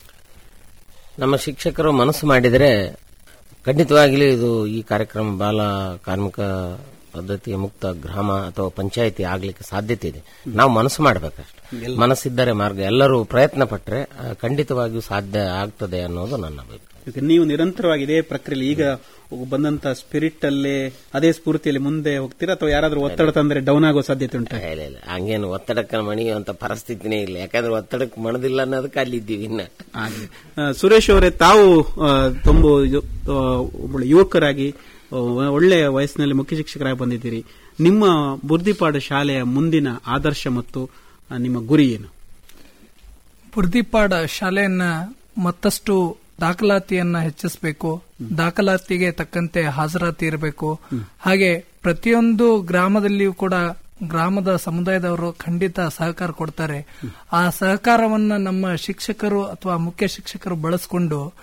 ನಮ್ಮ ಶಿಕ್ಷಕರು ಮನಸ್ಸು ಮಾಡಿದರೆ ಖಂಡಿತವಾಗಲೂ ಇದು ಈ ಕಾರ್ಯಕ್ರಮ ಬಾಲ ಕಾರ್ಮಿಕ ಪದ್ಧತಿಯ ಮುಕ್ತ ಗ್ರಾಮ ಅಥವಾ ಪಂಚಾಯಿತಿ ಆಗ್ಲಿಕ್ಕೆ ಸಾಧ್ಯತೆ ಇದೆ ನಾವು ಮನಸ್ಸು ಮಾಡಬೇಕಷ್ಟೆ ಮನಸ್ಸಿದ್ದರೆ ಮಾರ್ಗ ಎಲ್ಲರೂ ಪ್ರಯತ್ನ ಪಟ್ಟರೆ ಆ, ಖಂಡಿತವಾಗಿಯೂ ಸಾಧ್ಯ ಆಗ್ತದೆ ಅನ್ನೋದು ನನ್ನ ಅಭಿಪ್ರಾಯ ಈಗ ನೀವು ನಿರಂತರವಾಗಿ ಇದೇ ಪ್ರಕ್ರಿಯೆ ಈಗ ಬಂದಂತ ಸ್ಪಿರಿಟ್ ಅಲ್ಲೇ ಅದೇ ಸ್ಫೂರ್ತಿಯಲ್ಲಿ ಮುಂದೆ ಹೋಗ್ತೀರಾ ಅಥವಾ ಯಾರಾದ್ರೂ ಒತ್ತಡ ತಂದ್ರೆ ಡೌನ್ ಆಗೋ ಸಾಧ್ಯತೆ ಉಂಟಾ ಇಲ್ಲ ಇಲ್ಲ ಹಂಗೇನು ಒತ್ತಡಕ್ಕೆ ಮಣಿಯುವಂತ ಪರಿಸ್ಥಿತಿನೇ ಇಲ್ಲ ಯಾಕಂದ್ರೆ ಒತ್ತಡಕ್ಕೆ ಮಣದಿಲ್ಲ ಅನ್ನೋದಕ್ಕೆ ಅಲ್ಲಿದ್ದೀವಿ ಇನ್ನ ಆಗ್ಲಿ. ಆ, ಸುರೇಶ್ ಅವರೇ ತಾವು ಆ, ತುಂಬ ಯು- ಆ, ಒಬ್ಬಳು ಯುವಕರಾಗಿ ಆ, ಒಳ್ಳೆಯ ವಯಸ್ಸಿನಲ್ಲಿ ಮುಖ್ಯ ಶಿಕ್ಷಕರಾಗಿ ಬಂದಿದ್ದೀರಿ ನಿಮ್ಮ ಬುರ್ದಿಪಾಡು ಶಾಲೆಯ ಮುಂದಿನ ಆದರ್ಶ ಮತ್ತು ಆ, ನಿಮ್ಮ ಗುರಿ ಏನು ಬುರ್ದಿಪಾಡ ಶಾಲೆಯನ್ನ ಮತ್ತಷ್ಟು ದಾಖಲಾತಿಯನ್ನ ಹೆಚ್ಚಿಸಬೇಕು ದಾಖಲಾತಿಗೆ ತಕ್ಕಂತೆ ಹಾಜರಾತಿ ಇರಬೇಕು ಹಾಗೆ ಪ್ರತಿಯೊಂದು ಗ್ರಾಮದಲ್ಲಿಯೂ ಕೂಡ ಗ್ರಾಮದ ಸಮುದಾಯದವರು ಖಂಡಿತ ಸಹಕಾರ ಕೊಡ್ತಾರೆ ಆ ಸಹಕಾರವನ್ನ ನಮ್ಮ ಶಿಕ್ಷಕರು ಅಥವಾ ಮುಖ್ಯ ಶಿಕ್ಷಕರು ಬಳಸಿಕೊಂಡು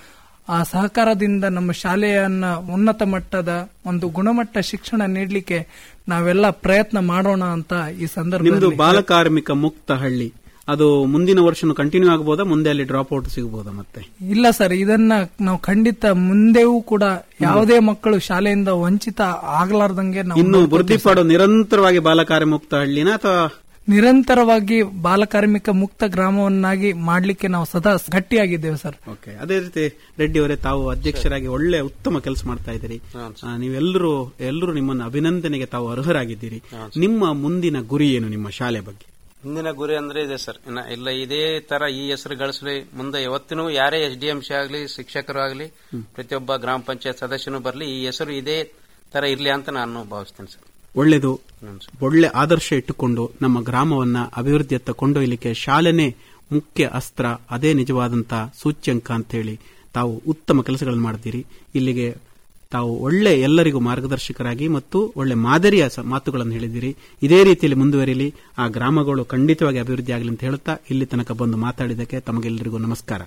ಆ ಸಹಕಾರದಿಂದ ನಮ್ಮ ಶಾಲೆಯನ್ನ ಉನ್ನತ ಮಟ್ಟದ ಒಂದು ಗುಣಮಟ್ಟ ಶಿಕ್ಷಣ ನೀಡಲಿಕ್ಕೆ ನಾವೆಲ್ಲ ಪ್ರಯತ್ನ ಮಾಡೋಣ ಅಂತ ಈ ನಿಮ್ದು ಸಂದರ್ಭದಲ್ಲಿ ಬಾಲಕಾರ್ಮಿಕ ಮುಕ್ತ ಹಳ್ಳಿ ಅದು ಮುಂದಿನ ವರ್ಷನೂ ಕಂಟಿನ್ಯೂ ಆಗಬಹುದಾ ಮುಂದೆ ಅಲ್ಲಿ ಡ್ರಾಪ್ ಔಟ್ ಸಿಗಬಹುದಾ ಮತ್ತೆ ಇಲ್ಲ ಸರ್ ಇದನ್ನ ನಾವು ಖಂಡಿತ ಮುಂದೆಯೂ ಕೂಡ ಯಾವುದೇ ಮಕ್ಕಳು ಶಾಲೆಯಿಂದ ವಂಚಿತ ಆಗ್ಲಾರ್ದಂಗೆ ನಾವು ಇನ್ನು ವೃದ್ಧಿಪಾಡು ನಿರಂತರವಾಗಿ ಬಾಲಕಾರ್ಯ ಮುಕ್ತ ಹಳ್ಳಿನ ಅಥವಾ ನಿರಂತರವಾಗಿ ಬಾಲಕಾರ್ಮಿಕ ಮುಕ್ತ ಗ್ರಾಮವನ್ನಾಗಿ ಮಾಡ್ಲಿಕ್ಕೆ ನಾವು ಸದಾ ಗಟ್ಟಿಯಾಗಿದ್ದೇವೆ ಸರ್ ಓಕೆ ಅದೇ ರೀತಿ ರೆಡ್ಡಿ ಅವರೇ ತಾವು ಅಧ್ಯಕ್ಷರಾಗಿ ಒಳ್ಳೆ ಉತ್ತಮ ಕೆಲಸ ಮಾಡ್ತಾ ಇದ್ದೀರಿ ಆ, ನೀವೆಲ್ಲರೂ ಎಲ್ಲರೂ ನಿಮ್ಮನ್ನು ಅಭಿನಂದನೆಗೆ ತಾವು ಅರ್ಹರಾಗಿದ್ದೀರಿ ನಿಮ್ಮ ಮುಂದಿನ ಗುರಿ ಏನು ನಿಮ್ಮ ಶಾಲೆ ಬಗ್ಗೆ ಮುಂದಿನ ಗುರಿ ಅಂದ್ರೆ ಇದೆ ಸರ್ ಇನ್ನ ಇಲ್ಲ ಇದೇ ತರ ಈ ಹೆಸರು ಗಳಿಸಲಿ ಮುಂದೆ ಯಾವತ್ತಿನೂ ಯಾರೇ ಎಸ್ ಡಿ ಎಂ ಸಿ ಆಗಲಿ ಶಿಕ್ಷಕರು ಆಗಲಿ ಪ್ರತಿಯೊಬ್ಬ ಗ್ರಾಮ ಪಂಚಾಯತ್ ಸದಸ್ಯನು ಬರಲಿ ಈ ಹೆಸರು ಇದೇ ತರ ಇರ್ಲಿ ಅಂತ ನಾನು ಭಾವಿಸ್ತೇನೆ ಸರ್ ಒಳ್ಳೆಯದು ಹ್ಮ್ ಸರ್. ಒಳ್ಳೆ ಆದರ್ಶ ಇಟ್ಟುಕೊಂಡು ನಮ್ಮ ಗ್ರಾಮವನ್ನ ಅಭಿವೃದ್ಧಿಯತ್ತ ಕೊಂಡೊಯ್ಯಲಿಕ್ಕೆ ಶಾಲೆನೇ ಮುಖ್ಯ ಅಸ್ತ್ರ ಅದೇ ನಿಜವಾದಂತ ಸೂಚ್ಯಂಕ ಅಂತ ಹೇಳಿ ತಾವು ಉತ್ತಮ ಕೆಲಸಗಳನ್ನು ಮಾಡ್ತೀರಿ ಇಲ್ಲಿಗೆ ತಾವು ಒಳ್ಳೆ ಎಲ್ಲರಿಗೂ ಮಾರ್ಗದರ್ಶಕರಾಗಿ ಮತ್ತು ಒಳ್ಳೆ ಮಾದರಿಯ ಸ- ಮಾತುಗಳನ್ನು ಹೇಳಿದಿರಿ ಇದೇ ರೀತಿಯಲ್ಲಿ ಮುಂದುವರಿಲಿ ಆ ಗ್ರಾಮಗಳು ಖಂಡಿತವಾಗಿ ಅಭಿವೃದ್ಧಿ ಆಗಲಿ ಅಂತ ಹೇಳುತ್ತಾ ಇಲ್ಲಿ ತನಕ ಬಂದು ಮಾತಾಡಿದ್ದಕ್ಕೆ ತಮಗೆಲ್ಲರಿಗೂ ನಮಸ್ಕಾರ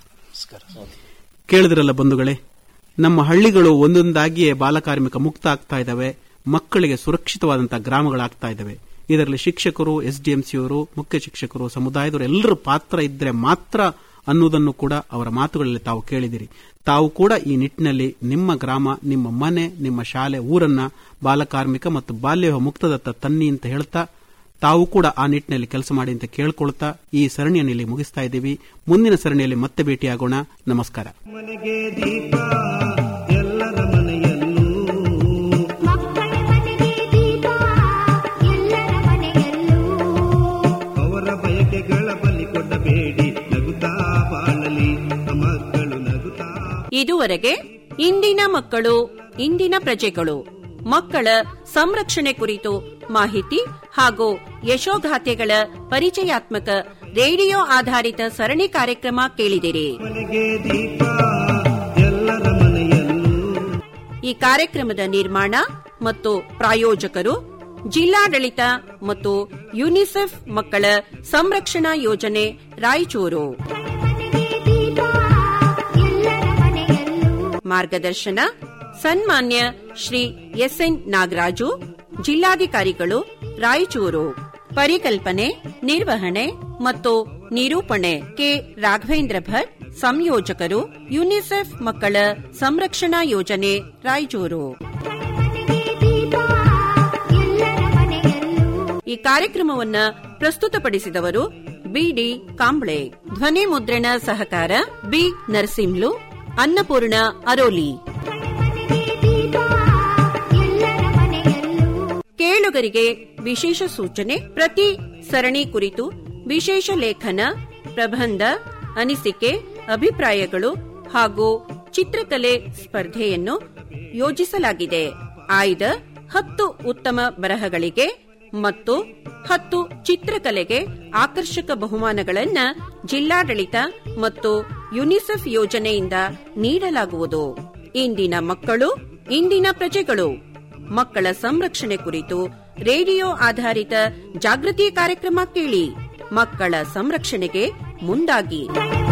ಕೇಳಿದ್ರಲ್ಲ ಬಂಧುಗಳೇ ನಮ್ಮ ಹಳ್ಳಿಗಳು ಒಂದೊಂದಾಗಿಯೇ ಬಾಲಕಾರ್ಮಿಕ ಮುಕ್ತ ಆಗ್ತಾ ಇದ್ದಾವೆ ಮಕ್ಕಳಿಗೆ ಸುರಕ್ಷಿತವಾದಂತಹ ಗ್ರಾಮಗಳಾಗ್ತಾ ಇದ್ದಾವೆ ಇದರಲ್ಲಿ ಶಿಕ್ಷಕರು ಎಸ್ಡಿಎಂಸಿಯವರು ಮುಖ್ಯ ಶಿಕ್ಷಕರು ಸಮುದಾಯದವರು ಎಲ್ಲರ ಪಾತ್ರ ಇದ್ರೆ ಮಾತ್ರ ಅನ್ನುವುದನ್ನು ಕೂಡ ಅವರ ಮಾತುಗಳಲ್ಲಿ ತಾವು ಕೇಳಿದಿರಿ ತಾವು ಕೂಡ ಈ ನಿಟ್ಟಿನಲ್ಲಿ ನಿಮ್ಮ ಗ್ರಾಮ ನಿಮ್ಮ ಮನೆ ನಿಮ್ಮ ಶಾಲೆ ಊರನ್ನ ಬಾಲಕಾರ್ಮಿಕ ಮತ್ತು ಬಾಲ್ಯ ಮುಕ್ತದತ್ತ ತನ್ನಿ ಅಂತ ಹೇಳ್ತಾ ತಾವು ಕೂಡ ಆ ನಿಟ್ಟಿನಲ್ಲಿ ಕೆಲಸ ಮಾಡಿ ಅಂತ ಕೇಳ್ಕೊಳ್ತಾ ಈ ಸರಣಿಯನ್ನು ಇಲ್ಲಿ ಮುಗಿಸ್ತಾ ಇದ್ದೀವಿ ಮುಂದಿನ ಸರಣಿಯಲ್ಲಿ ಮತ್ತೆ ಭೇಟಿಯಾಗೋಣ ನಮಸ್ಕಾರ ಮನೆಗೆ ದೀಪ ಎಲ್ಲರ ಮನೆಯಲ್ಲೂ ಮಕ್ಕಳ ಮನೆಗೆ ದೀಪ ಎಲ್ಲರ ಮನೆಯಲ್ಲೂ ಅವರ ಬಯಕೆಗಳ ಬಲಿ ಕೊಡಬೇಡಿ ನಗುತ್ತಾ ಬಾಳಲಿ ಮಕ್ಕಳು ನಗುತ್ತಾ ಇದುವರೆಗೆ ಇಂದಿನ ಮಕ್ಕಳು ಇಂದಿನ ಪ್ರಜೆಗಳು ಮಕ್ಕಳ ಸಂರಕ್ಷಣೆ ಕುರಿತು ಮಾಹಿತಿ ಹಾಗೂ ಯಶೋಗಾಥೆಗಳ ಪರಿಚಯಾತ್ಮಕ ರೇಡಿಯೋ ಆಧಾರಿತ ಸರಣಿ ಕಾರ್ಯಕ್ರಮ ಕೇಳಿದಿರಿ ಮನೆಗೆ ದೀಪ ಎಲ್ಲರ ಮನೆಯಲ್ಲೂ ಈ ಕಾರ್ಯಕ್ರಮದ ನಿರ್ಮಾಣ ಮತ್ತು ಪ್ರಾಯೋಜಕರು ಜಿಲ್ಲಾಡಳಿತ ಮತ್ತು ಯುನಿಸೆಫ್ ಮಕ್ಕಳ ಸಂರಕ್ಷಣಾ ಯೋಜನೆ ರಾಯಚೂರು ಮನೆಗೆ ದೀಪ ಎಲ್ಲರ ಮನೆಯಲ್ಲೂ ಮಾರ್ಗದರ್ಶನ ಸನ್ಮಾನ್ಯ ಶ್ರೀ ಎಸ್ಎನ್ ನಾಗರಾಜು ಜಿಲ್ಲಾಧಿಕಾರಿಗಳು ರಾಯಚೂರು ಪರಿಕಲ್ಪನೆ ನಿರ್ವಹಣೆ ಮತ್ತು ನಿರೂಪಣೆ ಕೆ ರಾಘವೇಂದ್ರ ಭಟ್ ಸಂಯೋಜಕರು ಯುನಿಸೆಫ್ ಮಕ್ಕಳ ಸಂರಕ್ಷಣಾ ಯೋಜನೆ ರಾಯಚೂರು ಮನೆಗೆ ದೀಪ ಎಲ್ಲರ ಮನೆಯಲ್ಲೂ ಈ ಕಾರ್ಯಕ್ರಮವನ್ನ ಪ್ರಸ್ತುತಪಡಿಸಿದವರು ಬಿಡಿ ಕಾಂಬ್ಳೆ ಧ್ವನಿ ಮುದ್ರಣ ಸಹಕಾರ ಬಿ ನರಸಿಂಹ್ಲು ಅನ್ನಪೂರ್ಣ ಅರೋಲಿ ಮನೆಗೆ ದೀಪ ಎಲ್ಲರ ಮನೆಯಲ್ಲೂ ಕೇಳುಗರಿಗೆ ವಿಶೇಷ ಸೂಚನೆ ಪ್ರತಿ ಸರಣಿ ಕುರಿತು ವಿಶೇಷ ಲೇಖನ ಪ್ರಬಂಧ ಅನಿಸಿಕೆ ಅಭಿಪ್ರಾಯಗಳು ಹಾಗೂ ಚಿತ್ರಕಲೆ ಸ್ಪರ್ಧೆಯನ್ನು ಯೋಜಿಸಲಾಗಿದೆ ಆಯ್ದ ಹತ್ತು ಉತ್ತಮ ಬರಹಗಳಿಗೆ ಮತ್ತು ಹತ್ತು ಚಿತ್ರಕಲೆಗೆ ಆಕರ್ಷಕ ಬಹುಮಾನಗಳನ್ನ ಜಿಲ್ಲಾಡಳಿತ ಮತ್ತು ಯುನಿಸೆಫ್ ಯೋಜನೆಯಿಂದ ನೀಡಲಾಗುವುದು ಇಂದಿನ ಮಕ್ಕಳು ಇಂದಿನ ಪ್ರಜೆಗಳು ಮಕ್ಕಳ ಸಂರಕ್ಷಣೆ ಕುರಿತು ರೇಡಿಯೋ ಆಧಾರಿತ ಜಾಗೃತಿ ಕಾರ್ಯಕ್ರಮ ಕೇಳಿ ಮಕ್ಕಳ ಸಂರಕ್ಷಣೆಗೆ ಮುಂದಾಗಿ